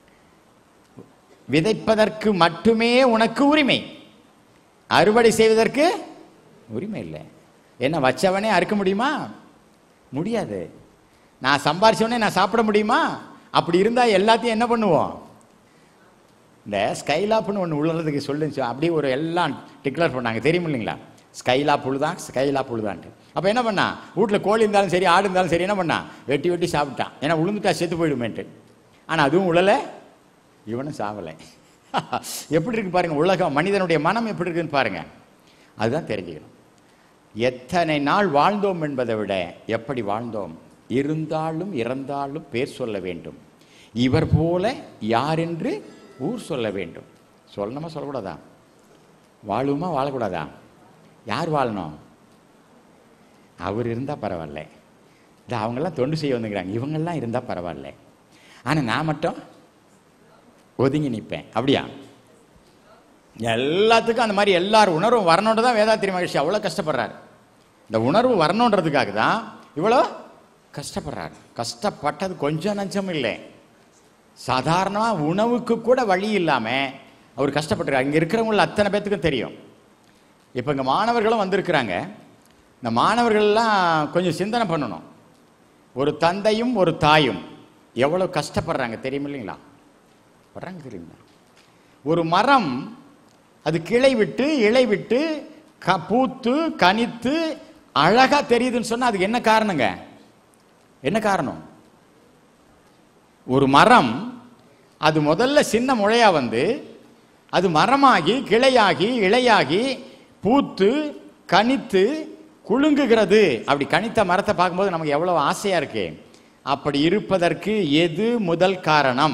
விதைப்பதற்கு மட்டுமே உனக்கு உரிமை அறுவடை செய்வதற்கு உரிமை இல்லை என்ன வச்சவனே அறுக்க முடியுமா முடியாது நான் சம்பாரிச்சவனே நான் சாப்பிட முடியுமா அப்படி இருந்தா எல்லாத்தையும் என்ன பண்ணுவோம் இந்த ஸ்கைலாப்னு ஒன்று உள்ளதுக்கு சொல்லுச்சு அப்படியே ஒரு எல்லாம் டிக்ளேர் பண்ணாங்க தெரியும் இல்லைங்களா ஸ்கைலா புழு தான் ஸ்கைலா புழு தான்ட்டு அப்போ என்ன பண்ணா வீட்டில் கோழி இருந்தாலும் சரி ஆடு இருந்தாலும் சரி என்ன பண்ணா வெட்டி வெட்டி சாப்பிட்டான் ஏன்னா உளுந்துட்டா செத்து போயிடுமேன்ட்டு ஆனால் அதுவும் உழலை இவனும் சாவலை எப்படி இருக்கு பாருங்க உலகம் மனிதனுடைய மனம் எப்படி இருக்குன்னு பாருங்க அதுதான் தெரிஞ்சுக்கணும் எத்தனை நாள் வாழ்ந்தோம் என்பதை விட எப்படி வாழ்ந்தோம் இருந்தாலும் இறந்தாலும் பேர் சொல்ல வேண்டும் இவர் போல யார் என்று ஊர் சொல்ல வேண்டும் சொல்லணுமா சொல்லக்கூடாதா வாழுமா வாழக்கூடாதா யார் வாழணும் அவர் இருந்தால் பரவாயில்ல இது அவங்கெல்லாம் தொண்டு செய்ய வந்துக்கிறாங்க இவங்கெல்லாம் இருந்தால் பரவாயில்ல ஆனால் நான் மட்டும் ஒதுங்கி நிற்பேன் அப்படியா எல்லாத்துக்கும் அந்த மாதிரி எல்லார் உணர்வும் வரணுன்றது தான் வேதாத்திரி மகிழ்ச்சி அவ்வளோ கஷ்டப்படுறாரு இந்த உணர்வு வரணுன்றதுக்காக தான் இவ்வளோ கஷ்டப்படுறாரு கஷ்டப்பட்டது கொஞ்சம் நஞ்சம் இல்லை சாதாரணமாக உணவுக்கு கூட வழி இல்லாமல் அவர் கஷ்டப்பட்டுருக்காரு இங்கே இருக்கிறவங்கள அத்தனை பேத்துக்கும் தெரியும் இப்போ இங்கே மாணவர்களும் வந்திருக்கிறாங்க இந்த மாணவர்கள்லாம் கொஞ்சம் சிந்தனை பண்ணணும் ஒரு தந்தையும் ஒரு தாயும் எவ்வளோ கஷ்டப்படுறாங்க தெரியும் இல்லைங்களா படுறாங்க தெரியுங்களா ஒரு மரம் அது கிளை விட்டு இலை விட்டு க பூத்து கனித்து அழகா தெரியுதுன்னு சொன்னா அதுக்கு என்ன காரணங்க என்ன காரணம் ஒரு மரம் அது முதல்ல சின்ன முளையா வந்து அது மரமாகி கிளையாகி இலையாகி பூத்து கனித்து குலுங்குகிறது அப்படி கனித்த மரத்தை பார்க்கும்போது நமக்கு எவ்வளவு ஆசையா இருக்கு அப்படி இருப்பதற்கு எது முதல் காரணம்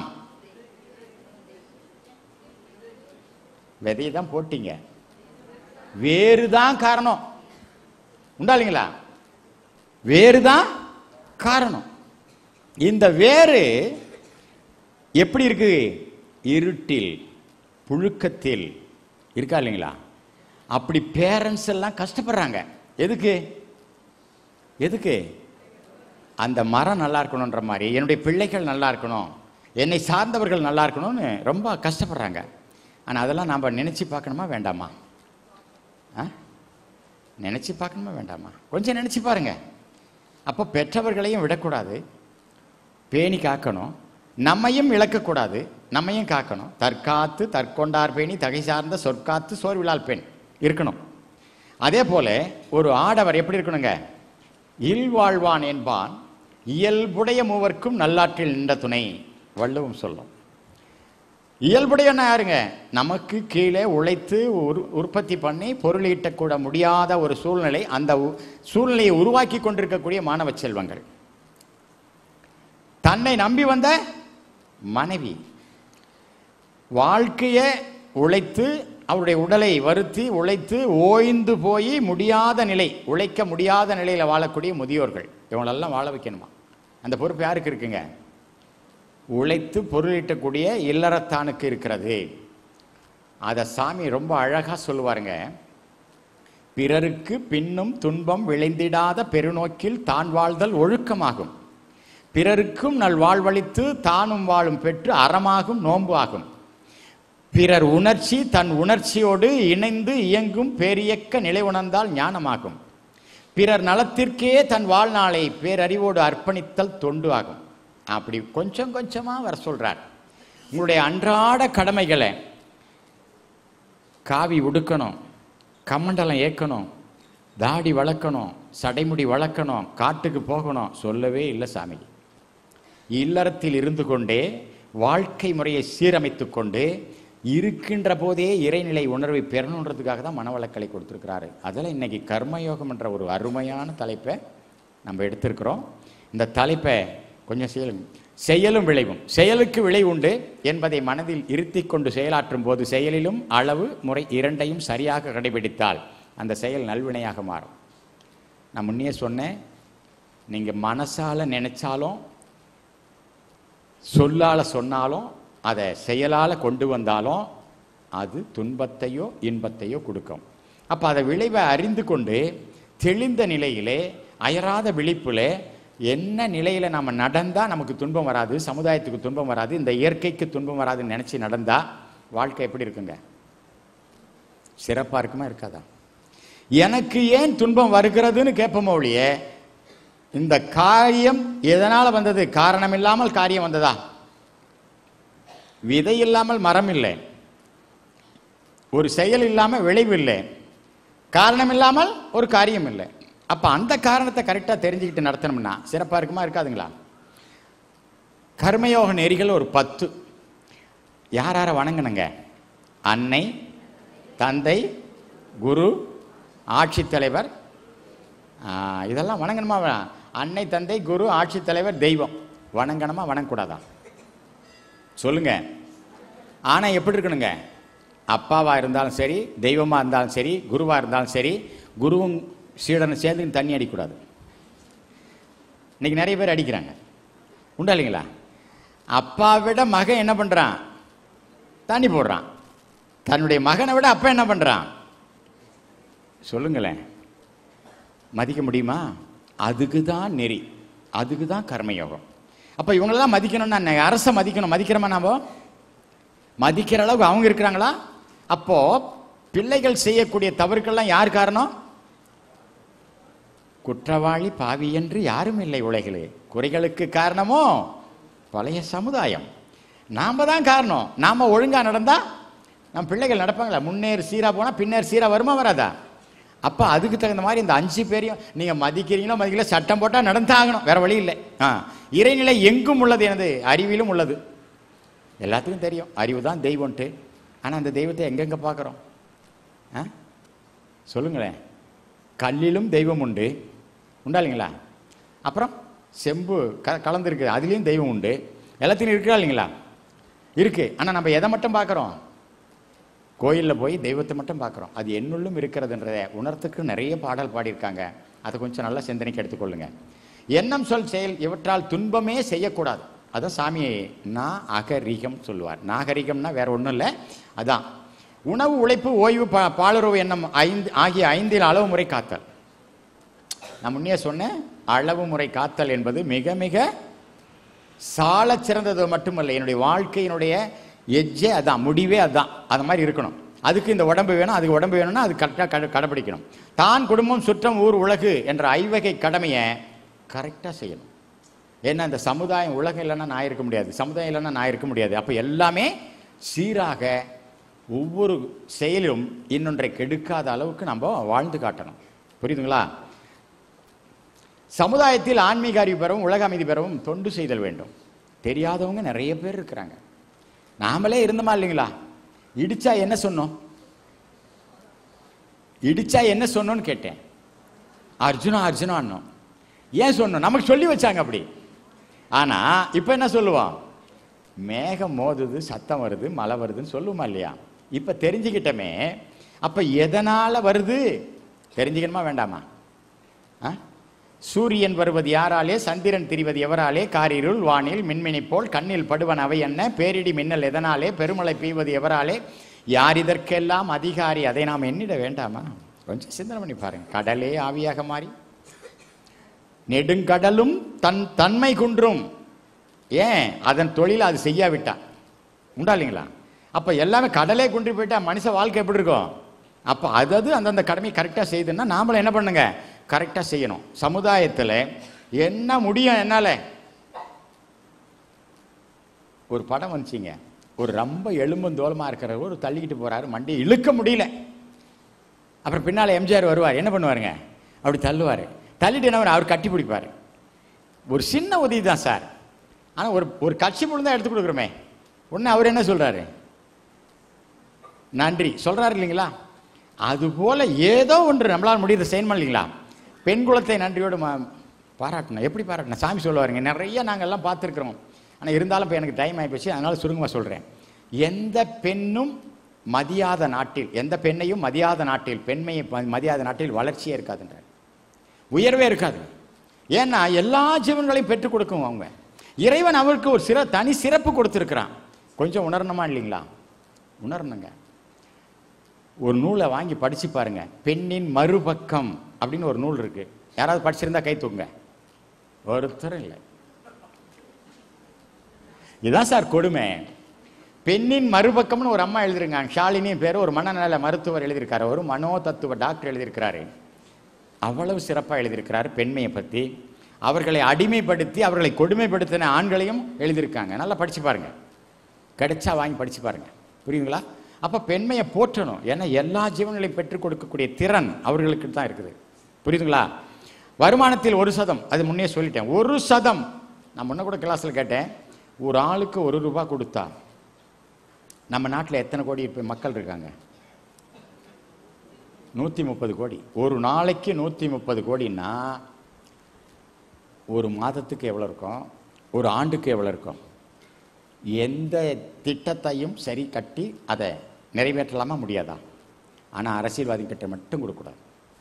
விதையை தான் போட்டீங்க வேறு தான் காரணம் உண்டா இல்லைங்களா வேறு தான் காரணம் இந்த வேறு எப்படி இருக்கு இருட்டில் புழுக்கத்தில் இருக்கா இல்லைங்களா அப்படி பேரண்ட்ஸ் எல்லாம் கஷ்டப்படுறாங்க எதுக்கு எதுக்கு அந்த மரம் நல்லா இருக்கணுன்ற மாதிரி என்னுடைய பிள்ளைகள் நல்லா இருக்கணும் என்னை சார்ந்தவர்கள் நல்லா இருக்கணும்னு ரொம்ப கஷ்டப்படுறாங்க ஆனால் அதெல்லாம் நாம் நினச்சி பார்க்கணுமா வேண்டாமா ஆ நினச்சி பார்க்கணுமா வேண்டாமா கொஞ்சம் நினச்சி பாருங்க அப்போ பெற்றவர்களையும் விடக்கூடாது பேணி காக்கணும் நம்மையும் இழக்கக்கூடாது நம்மையும் காக்கணும் தற்காத்து தற்கொண்டார் பேணி தகை சார்ந்த சொற்காத்து சோர்விழால் பெண் இருக்கணும் அதே போல ஒரு ஆடவர் எப்படி இருக்கணுங்க இல்வாழ்வான் என்பான் இயல்புடைய மூவர்க்கும் நல்லாற்றில் நின்ற துணை வள்ளுவம் சொல்லும் இயல்புடையன்னா யாருங்க நமக்கு கீழே உழைத்து உரு உற்பத்தி பண்ணி பொருள் ஈட்டக்கூட முடியாத ஒரு சூழ்நிலை அந்த உ- சூழ்நிலையை உருவாக்கி கொண்டிருக்கக்கூடிய மாணவ செல்வங்கள் தன்னை நம்பி வந்த மனைவி வாழ்க்கையை உழைத்து அவருடைய உடலை வருத்தி உழைத்து ஓய்ந்து போய் முடியாத நிலை உழைக்க முடியாத நிலையில் வாழக்கூடிய முதியோர்கள் இவங்களெல்லாம் வாழ வைக்கணுமா அந்த பொறுப்பு யாருக்கு இருக்குங்க உழைத்து பொருளீட்டக்கூடிய இல்லறத்தானுக்கு இருக்கிறது அதை சாமி ரொம்ப அழகா சொல்லுவாருங்க பிறருக்கு பின்னும் துன்பம் விளைந்திடாத பெருநோக்கில் தான் வாழ்தல் ஒழுக்கமாகும் பிறருக்கும் நல் வாழ்வளித்து தானும் வாழும் பெற்று அறமாகும் நோன்பு ஆகும் பிறர் உணர்ச்சி தன் உணர்ச்சியோடு இணைந்து இயங்கும் பேரியக்க நிலை உணர்ந்தால் ஞானமாகும் பிறர் நலத்திற்கே தன் வாழ்நாளை பேரறிவோடு அர்ப்பணித்தல் தொண்டு ஆகும் அப்படி கொஞ்சம் கொஞ்சமா வர சொல்றார் உங்களுடைய அன்றாட கடமைகளை காவி உடுக்கணும் கமண்டலம் ஏற்கணும் தாடி வளர்க்கணும் சடைமுடி வளர்க்கணும் காட்டுக்கு போகணும் சொல்லவே இல்லை சாமி இல்லறத்தில் இருந்து கொண்டே வாழ்க்கை முறையை சீரமைத்துக் கொண்டு இருக்கின்ற போதே இறைநிலை உணர்வை பெறணுன்றதுக்காக தான் மனவளக்கலை கொடுத்துருக்கிறாரு அதில் இன்னைக்கு கர்மயோகம் என்ற ஒரு அருமையான தலைப்பை நம்ம எடுத்திருக்கிறோம் இந்த தலைப்பை கொஞ்சம் செயலும் செயலும் விளைவும் செயலுக்கு விளைவு உண்டு என்பதை மனதில் இருத்திக் கொண்டு செயலாற்றும் போது செயலிலும் அளவு முறை இரண்டையும் சரியாக கடைபிடித்தால் அந்த செயல் நல்வினையாக மாறும் நான் முன்னே சொன்னேன் நீங்கள் மனசால நினைச்சாலும் சொல்லால சொன்னாலும் அதை செயலால கொண்டு வந்தாலும் அது துன்பத்தையோ இன்பத்தையோ கொடுக்கும் அப்போ அதை விளைவை அறிந்து கொண்டு தெளிந்த நிலையிலே அயராத விழிப்புல என்ன நிலையில நாம நடந்தா நமக்கு துன்பம் வராது சமுதாயத்துக்கு துன்பம் வராது இந்த இயற்கைக்கு துன்பம் வராதுன்னு நினைச்சு நடந்தா வாழ்க்கை எப்படி இருக்குங்க சிறப்பா இருக்குமா இருக்காதா எனக்கு ஏன் துன்பம் வருகிறதுன்னு கேட்போமோ ஒழிய இந்த காரியம் எதனால வந்தது காரணம் இல்லாமல் காரியம் வந்ததா விதை இல்லாமல் மரம் இல்லை ஒரு செயல் இல்லாமல் விளைவு இல்லை காரணம் இல்லாமல் ஒரு காரியம் இல்லை அப்ப அந்த காரணத்தை கரெக்டா தெரிஞ்சுக்கிட்டு நடத்தணும்னா சிறப்பா இருக்குமா இருக்காதுங்களா கர்மயோக நெறிகள் ஒரு பத்து யார் யாரை வணங்கணுங்க அன்னை தந்தை குரு ஆட்சித்தலைவர் ஆ, இதெல்லாம் வணங்கணுமா வேணாம்? அன்னை தந்தை குரு ஆட்சித்தலைவர் தெய்வம் வணங்கணுமா வணங்கக்கூடாதா சொல்லுங்க ஆனா எப்படி இருக்கணுங்க அப்பாவா இருந்தாலும் சரி தெய்வமா இருந்தாலும் சரி குருவா இருந்தாலும் சரி குருவும் சீடனும் சேர்ந்து தண்ணி அடிக்கக்கூடாது இன்னைக்கு நிறைய பேர் அடிக்கிறாங்க உண்டா இல்லைங்களா அப்பா விட மகன் என்ன பண்றான் தண்ணி போடுறான் தன்னுடைய மகனை விட அப்பா என்ன பண்றான் சொல்லுங்களேன் மதிக்க முடியுமா அதுக்கு தான் நெறி அதுக்கு தான் கர்மயோகம் அப்போ இவங்களெல்லாம் மதிக்கணும்னா என்ன? அரசை மதிக்கணும் மதிக்கிறோமா நாம மதிக்கிற அளவுக்கு அவங்க இருக்கிறாங்களா அப்போ பிள்ளைகள் செய்யக்கூடிய தவறுக்கெல்லாம் யார் காரணம் குற்றவாளி பாவி என்று யாரும் இல்லை உலகிலே குறைகளுக்கு காரணமோ பழைய சமுதாயம் நாம தான் காரணம் நாம ஒழுங்கா நடந்தா நம் பிள்ளைகள் நடப்பாங்களா முன்னேறு சீரா போனா பின்னேறு சீரா வருமா வராதா அப்ப அதுக்கு தகுந்த மாதிரி இந்த அஞ்சு பேரையும் நீங்க மதிக்கிறீங்களோ மதிக்கல சட்டம் போட்டா நடந்தாகணும் வேற வழி இல்லை ஆ இறைநிலை எங்கும் உள்ளது எனது அறிவிலும் உள்ளது எல்லாத்துக்கும் தெரியும் அறிவு தான் தெய்வம்ட்டு ஆனா அந்த தெய்வத்தை எங்கெங்க பார்க்குறோம் ஆ சொல்லுங்களேன் கல்லிலும் தெய்வம் உண்டு உண்டா இல்லைங்களா அப்புறம் செம்பு க கலந்துருக்கு அதுலேயும் தெய்வம் உண்டு எல்லாத்தையும் இருக்கா இல்லைங்களா இருக்கு ஆனால் நம்ம எதை மட்டும் பார்க்குறோம் கோயிலில் போய் தெய்வத்தை மட்டும் பார்க்குறோம் அது என்னுள்ளும் இருக்கிறதுன்றதை உணர்த்துக்கு நிறைய பாடல் பாடியிருக்காங்க அதை கொஞ்சம் நல்லா சிந்தனைக்கு எடுத்துக்கொள்ளுங்க எண்ணம் சொல் செயல் இவற்றால் துன்பமே செய்யக்கூடாது அதான் சாமி நாகரிகம் சொல்லுவார் நாகரிகம்னா வேற ஒன்றும் இல்லை அதான் உணவு உழைப்பு ஓய்வு பா பாலுறவு எண்ணம் ஐந்து ஆகிய ஐந்தில் அளவு முறை காத்தல் நான் முன்னே சொன்னேன் அளவு முறை காத்தல் என்பது மிக மிக சாலச் சிறந்தது மட்டுமல்ல என்னுடைய வாழ்க்கையினுடைய எஜ்ஜே அதான் முடிவே அதான் அது மாதிரி இருக்கணும் அதுக்கு இந்த உடம்பு வேணும் அதுக்கு உடம்பு வேணும்னா அது கரெக்டாக கட கடைப்பிடிக்கணும் தான் குடும்பம் சுற்றம் ஊர் உலகு என்ற ஐவகை கடமையை கரெக்டாக செய்யணும் ஏன்னா இந்த சமுதாயம் உலகம் இல்லைன்னா நான் இருக்க முடியாது சமுதாயம் இல்லைன்னா நான் இருக்க முடியாது அப்போ எல்லாமே சீராக ஒவ்வொரு செயலும் இன்னொன்றை கெடுக்காத அளவுக்கு நம்ம வாழ்ந்து காட்டணும் புரியுதுங்களா சமுதாயத்தில் ஆன்மீக அறிவு பெறவும் உலக அமைதி பெறவும் தொண்டு செய்தல் வேண்டும் தெரியாதவங்க நிறைய பேர் இருக்கிறாங்க நாமளே இருந்தோமா இல்லைங்களா இடிச்சா என்ன சொன்னோம் இடிச்சா என்ன சொன்னோன்னு கேட்டேன் அர்ஜுனா அர்ஜுனான்னோம் ஏன் சொன்னோம் நமக்கு சொல்லி வச்சாங்க அப்படி ஆனா இப்ப என்ன சொல்லுவோம் மேகம் மோதுது சத்தம் வருது மழை வருதுன்னு சொல்லுவோமா இல்லையா இப்ப தெரிஞ்சுக்கிட்டமே அப்ப எதனால வருது தெரிஞ்சுக்கணுமா வேண்டாமா ஆ? சூரியன் வருவது யாராலே சந்திரன் திரிவது எவராலே காரிருள் வானில் மின்மினி போல் கண்ணில் படுவன் அவை என்ன பேரிடி மின்னல் எதனாலே பெருமழை பெய்வது எவராலே யார் இதற்கெல்லாம் அதிகாரி அதை நாம் எண்ணிட வேண்டாமா கொஞ்சம் சிந்தனை பண்ணி பாருங்க கடலே ஆவியாக மாறி நெடுங்கடலும் தன் தன்மை குன்றும் ஏன் அதன் தொழில் அது செய்யாவிட்டா உண்டா இல்லைங்களா அப்ப எல்லாமே கடலே குன்றி போயிட்டா மனுஷ வாழ்க்கை எப்படி இருக்கும் அப்ப அதது அந்தந்த கடமையை கரெக்டாக செய்யுதுன்னா நாமளும் என்ன பண்ணுங்க கரெக்டாக செய்யணும் சமுதாயத்தில் என்ன முடியும் என்னால ஒரு படம் வந்துச்சிங்க ஒரு ரொம்ப எலும்பும் தோலமா இருக்கிறவர் ஒரு தள்ளிக்கிட்டு போறாரு மண்டி இழுக்க முடியல அப்புறம் பின்னால எம்ஜிஆர் வருவார் என்ன பண்ணுவாருங்க அப்படி தள்ளுவார் தள்ளிட்டு என்ன பண்ணுவாரு? அவர் கட்டி பிடிப்பார் ஒரு சின்ன உதவி தான் சார் ஆனால் ஒரு ஒரு கட்சி முழு தான் எடுத்து கொடுக்குறோமே உடனே அவர் என்ன சொல்றாரு நன்றி சொல்றாரு இல்லைங்களா அதுபோல ஏதோ ஒன்று நம்மளால் முடியுது செய்யணும் இல்லைங்களா பெண் குலத்தை நன்றியோடு ம- பாராட்டணும் எப்படி பாராட்டணும் சாமி சொல்லுவாருங்க நிறைய நாங்கள் எல்லாம் பார்த்துருக்குறோம் ஆனால் இருந்தாலும் இப்போ எனக்கு டைம் ஆகிப்போச்சு அதனால சுருங்கமாக சொல்கிறேன் எந்த பெண்ணும் மதியாத நாட்டில் எந்த பெண்ணையும் மதியாத நாட்டில் பெண்மையை ம- மதியாத நாட்டில் வளர்ச்சியே இருக்காதுன்றார் உயர்வே இருக்காது ஏன்னா எல்லா ஜீவன்களையும் பெற்றுக் கொடுக்கும் அவங்க இறைவன் அவருக்கு ஒரு சிற தனி சிறப்பு கொடுத்துருக்கிறான் கொஞ்சம் உணரணுமா இல்லைங்களா உணரணுங்க ஒரு நூலை வாங்கி படிச்சு பாருங்க பெண்ணின் மறுபக்கம் அப்படின்னு ஒரு நூல் இருக்கு யாராவது படிச்சிருந்தா கை தூங்க ஒருத்தரும் இல்லை இதுதான் சார் கொடுமை பெண்ணின் மறுபக்கம்னு ஒரு அம்மா எழுதிருக்காங்க ஷாலினி பேர் ஒரு மனநல மருத்துவர் எழுதியிருக்காரு ஒரு மனோ தத்துவ டாக்டர் எழுதியிருக்கிறாரு அவ்வளவு சிறப்பாக எழுதியிருக்கிறாரு பெண்மையை பற்றி அவர்களை அடிமைப்படுத்தி அவர்களை கொடுமைப்படுத்தின ஆண்களையும் எழுதியிருக்காங்க நல்லா படிச்சு பாருங்க கிடைச்சா வாங்கி படிச்சு பாருங்க புரியுங்களா அப்ப பெண்மையை போற்றணும் ஏன்னா எல்லா ஜீவன்களையும் பெற்றுக் கொடுக்கக்கூடிய திறன் அவர்களுக்கு தான் இருக்குது புரியுதுங்களா வருமானத்தில் ஒரு சதம் அது முன்னே சொல்லிட்டேன் ஒரு சதம் நான் முன்ன கூட கிளாஸ்ல கேட்டேன் ஒரு ஆளுக்கு ஒரு ரூபாய் கொடுத்தா நம்ம நாட்டில் எத்தனை கோடி இப்ப மக்கள் இருக்காங்க நூற்றி முப்பது கோடி ஒரு நாளைக்கு நூற்றி முப்பது கோடின்னா ஒரு மாதத்துக்கு எவ்வளோ இருக்கும் ஒரு ஆண்டுக்கு எவ்வளோ இருக்கும் எந்த திட்டத்தையும் சரி கட்டி அதை நிறைவேற்றலாமா முடியாதா ஆனால் அரசியல்வாதி கிட்ட மட்டும் கொடுக்கக்கூடாது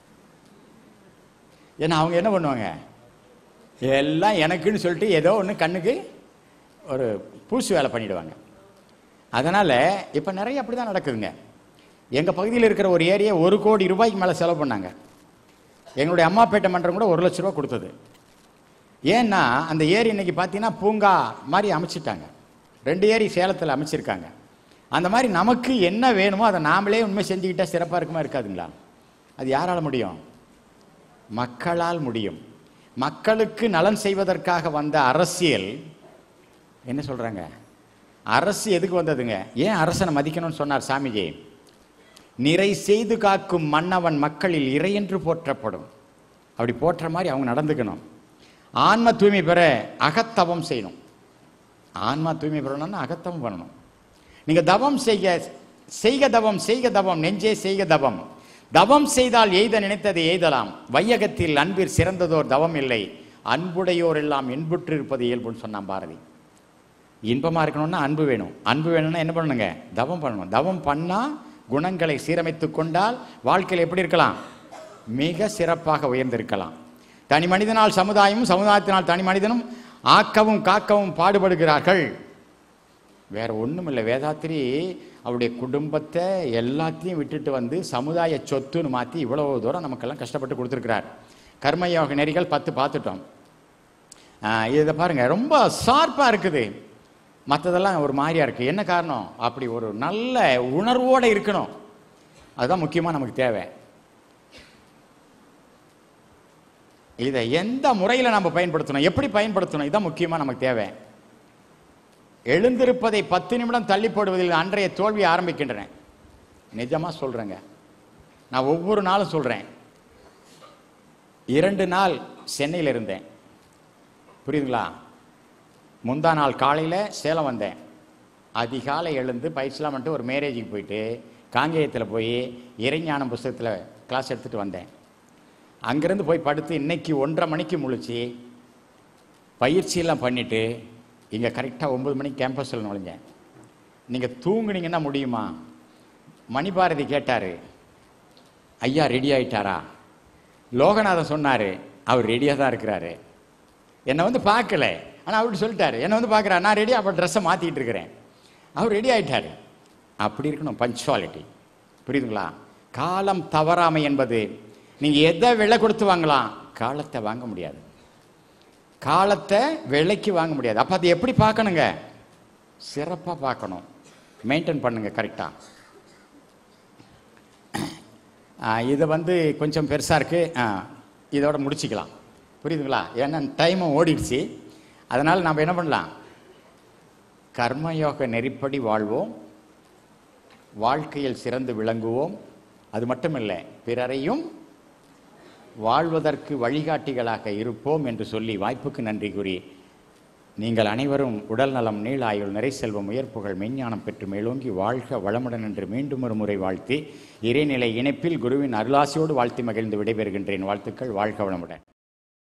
ஏன்னா அவங்க என்ன பண்ணுவாங்க எல்லாம் எனக்குன்னு சொல்லிட்டு ஏதோ ஒன்று கண்ணுக்கு ஒரு பூசு வேலை பண்ணிடுவாங்க அதனால் இப்போ நிறைய அப்படி தான் நடக்குதுங்க எங்கள் பகுதியில் இருக்கிற ஒரு ஏரியா ஒரு கோடி ரூபாய்க்கு மேலே செலவு பண்ணாங்க எங்களுடைய அம்மாப்பேட்டை மன்றம் கூட ஒரு லட்ச ரூபா கொடுத்தது ஏன்னா அந்த ஏரி இன்னைக்கு பார்த்தீங்கன்னா பூங்கா மாதிரி அமைச்சிட்டாங்க ரெண்டு ஏரி சேலத்தில் அமைச்சிருக்காங்க அந்த மாதிரி நமக்கு என்ன வேணுமோ அதை நாமளே உண்மை செஞ்சுக்கிட்டா சிறப்பாக இருக்குமா இருக்காதுங்களா அது யாரால முடியும் மக்களால் முடியும் மக்களுக்கு நலன் செய்வதற்காக வந்த அரசியல் என்ன சொல்றாங்க அரசு எதுக்கு வந்ததுங்க ஏன் அரசனை மதிக்கணும்னு சொன்னார் சாமிஜி நிறை செய்து காக்கும் மன்னவன் மக்களில் இறையென்று போற்றப்படும் அப்படி போற்ற மாதிரி அவங்க நடந்துக்கணும் ஆன்ம தூய்மை பெற அகத்தவம் செய்யணும் ஆன்மா தூய்மை பெறணும்னா அகத்தவம் பண்ணணும் நீங்க தவம் செய்க செய்க தவம் செய்க தவம் நெஞ்சே செய்க தவம் தவம் செய்தால் எய்த நினைத்ததை எய்தலாம் வையகத்தில் அன்பிற் சிறந்ததோர் தவம் இல்லை அன்புடையோர் எல்லாம் இன்புற்று இருப்பது இயல்புன்னு சொன்னான் பாரதி இன்பமா இருக்கணும்னா அன்பு வேணும் அன்பு வேணும்னா என்ன பண்ணணுங்க தவம் பண்ணணும் தவம் பண்ணா குணங்களை சீரமைத்துக் கொண்டால் வாழ்க்கையில் எப்படி இருக்கலாம் மிக சிறப்பாக உயர்ந்திருக்கலாம் தனி மனிதனால் சமுதாயமும் சமுதாயத்தினால் தனி மனிதனும் ஆக்கவும் காக்கவும் பாடுபடுகிறார்கள் வேற ஒண்ணும் இல்லை வேதாத்திரி அவருடைய குடும்பத்தை எல்லாத்தையும் விட்டுட்டு வந்து சமுதாய சொத்துன்னு மாற்றி இவ்வளவு தூரம் நமக்கெல்லாம் கஷ்டப்பட்டு கொடுத்துருக்கிறார் கர்மயோக நெறிகள் பத்து பார்த்துட்டோம் ஆஹ் இதை பாருங்க ரொம்ப ஷார்ப்பாக இருக்குது மற்றதெல்லாம் ஒரு மாதிரியா இருக்கு என்ன காரணம் அப்படி ஒரு நல்ல உணர்வோட இருக்கணும் அதுதான் முக்கியமாக நமக்கு தேவை இதை எந்த முறையில் நம்ம பயன்படுத்தணும் எப்படி பயன்படுத்தணும் இதான் முக்கியமாக நமக்கு தேவை எழுந்திருப்பதை பத்து நிமிடம் தள்ளி போடுவதில் அன்றைய தோல்வி ஆரம்பிக்கின்றன நிஜமா சொல்றேங்க நான் ஒவ்வொரு நாளும் சொல்றேன் இரண்டு நாள் சென்னையில் இருந்தேன் புரியுதுங்களா முந்தா நாள் காலையில் சேலம் வந்தேன் அதிகாலை எழுந்து பயிற்சிலாம் பண்ணிட்டு ஒரு மேரேஜுக்கு போயிட்டு காங்கேயத்தில் போய் இறைஞானம் புஸ்தகத்தில் கிளாஸ் எடுத்துகிட்டு வந்தேன் அங்கேருந்து போய் படுத்து இன்னைக்கு ஒன்றரை மணிக்கு முழிச்சு பயிற்சியெல்லாம் பண்ணிவிட்டு இங்கே கரெக்டாக ஒம்பது மணிக்கு கேம்பஸில் நுழைஞ்சேன் நீங்கள் தூங்குனீங்கன்னா முடியுமா மணிபாரதி கேட்டார் ஐயா ரெடி ஆயிட்டாரா லோகநாதன் சொன்னார் அவர் ரெடியாக தான் இருக்கிறாரு என்னை வந்து பார்க்கல ஆனால் அவர் சொல்லிட்டாரு என்னை வந்து பார்க்குறாரு நான் ரெடி அப்போ ட்ரெஸ்ஸை மாற்றிக்கிட்டு இருக்கிறேன் அவர் ரெடி ஆயிட்டாரு அப்படி இருக்கணும் பஞ்சுவாலிட்டி புரியுதுங்களா காலம் தவறாமை என்பது நீங்கள் எதை விலை கொடுத்து வாங்கலாம் காலத்தை வாங்க முடியாது காலத்தை விலைக்கு வாங்க முடியாது அப்போ அது எப்படி பார்க்கணுங்க சிறப்பாக பார்க்கணும் மெயின்டைன் பண்ணுங்க கரெக்டாக இது வந்து கொஞ்சம் பெருசாக இருக்குது இதோட முடிச்சுக்கலாம் புரியுதுங்களா ஏன்னா டைமும் ஓடிடுச்சு அதனால் நம்ம என்ன பண்ணலாம் கர்மயோக நெறிப்படி வாழ்வோம் வாழ்க்கையில் சிறந்து விளங்குவோம் அது மட்டுமில்லை பிறரையும் வாழ்வதற்கு வழிகாட்டிகளாக இருப்போம் என்று சொல்லி வாய்ப்புக்கு நன்றி கூறி நீங்கள் அனைவரும் உடல் நலம் நீளாயுள் நிறை செல்வம் உயர்ப்புகள் மெஞ்ஞானம் பெற்று மேலோங்கி வாழ்க வளமுடன் என்று மீண்டும் ஒரு முறை வாழ்த்தி இறைநிலை இணைப்பில் குருவின் அருளாசியோடு வாழ்த்தி மகிழ்ந்து விடைபெறுகின்றேன் வாழ்த்துக்கள் வாழ்க வளமுடன்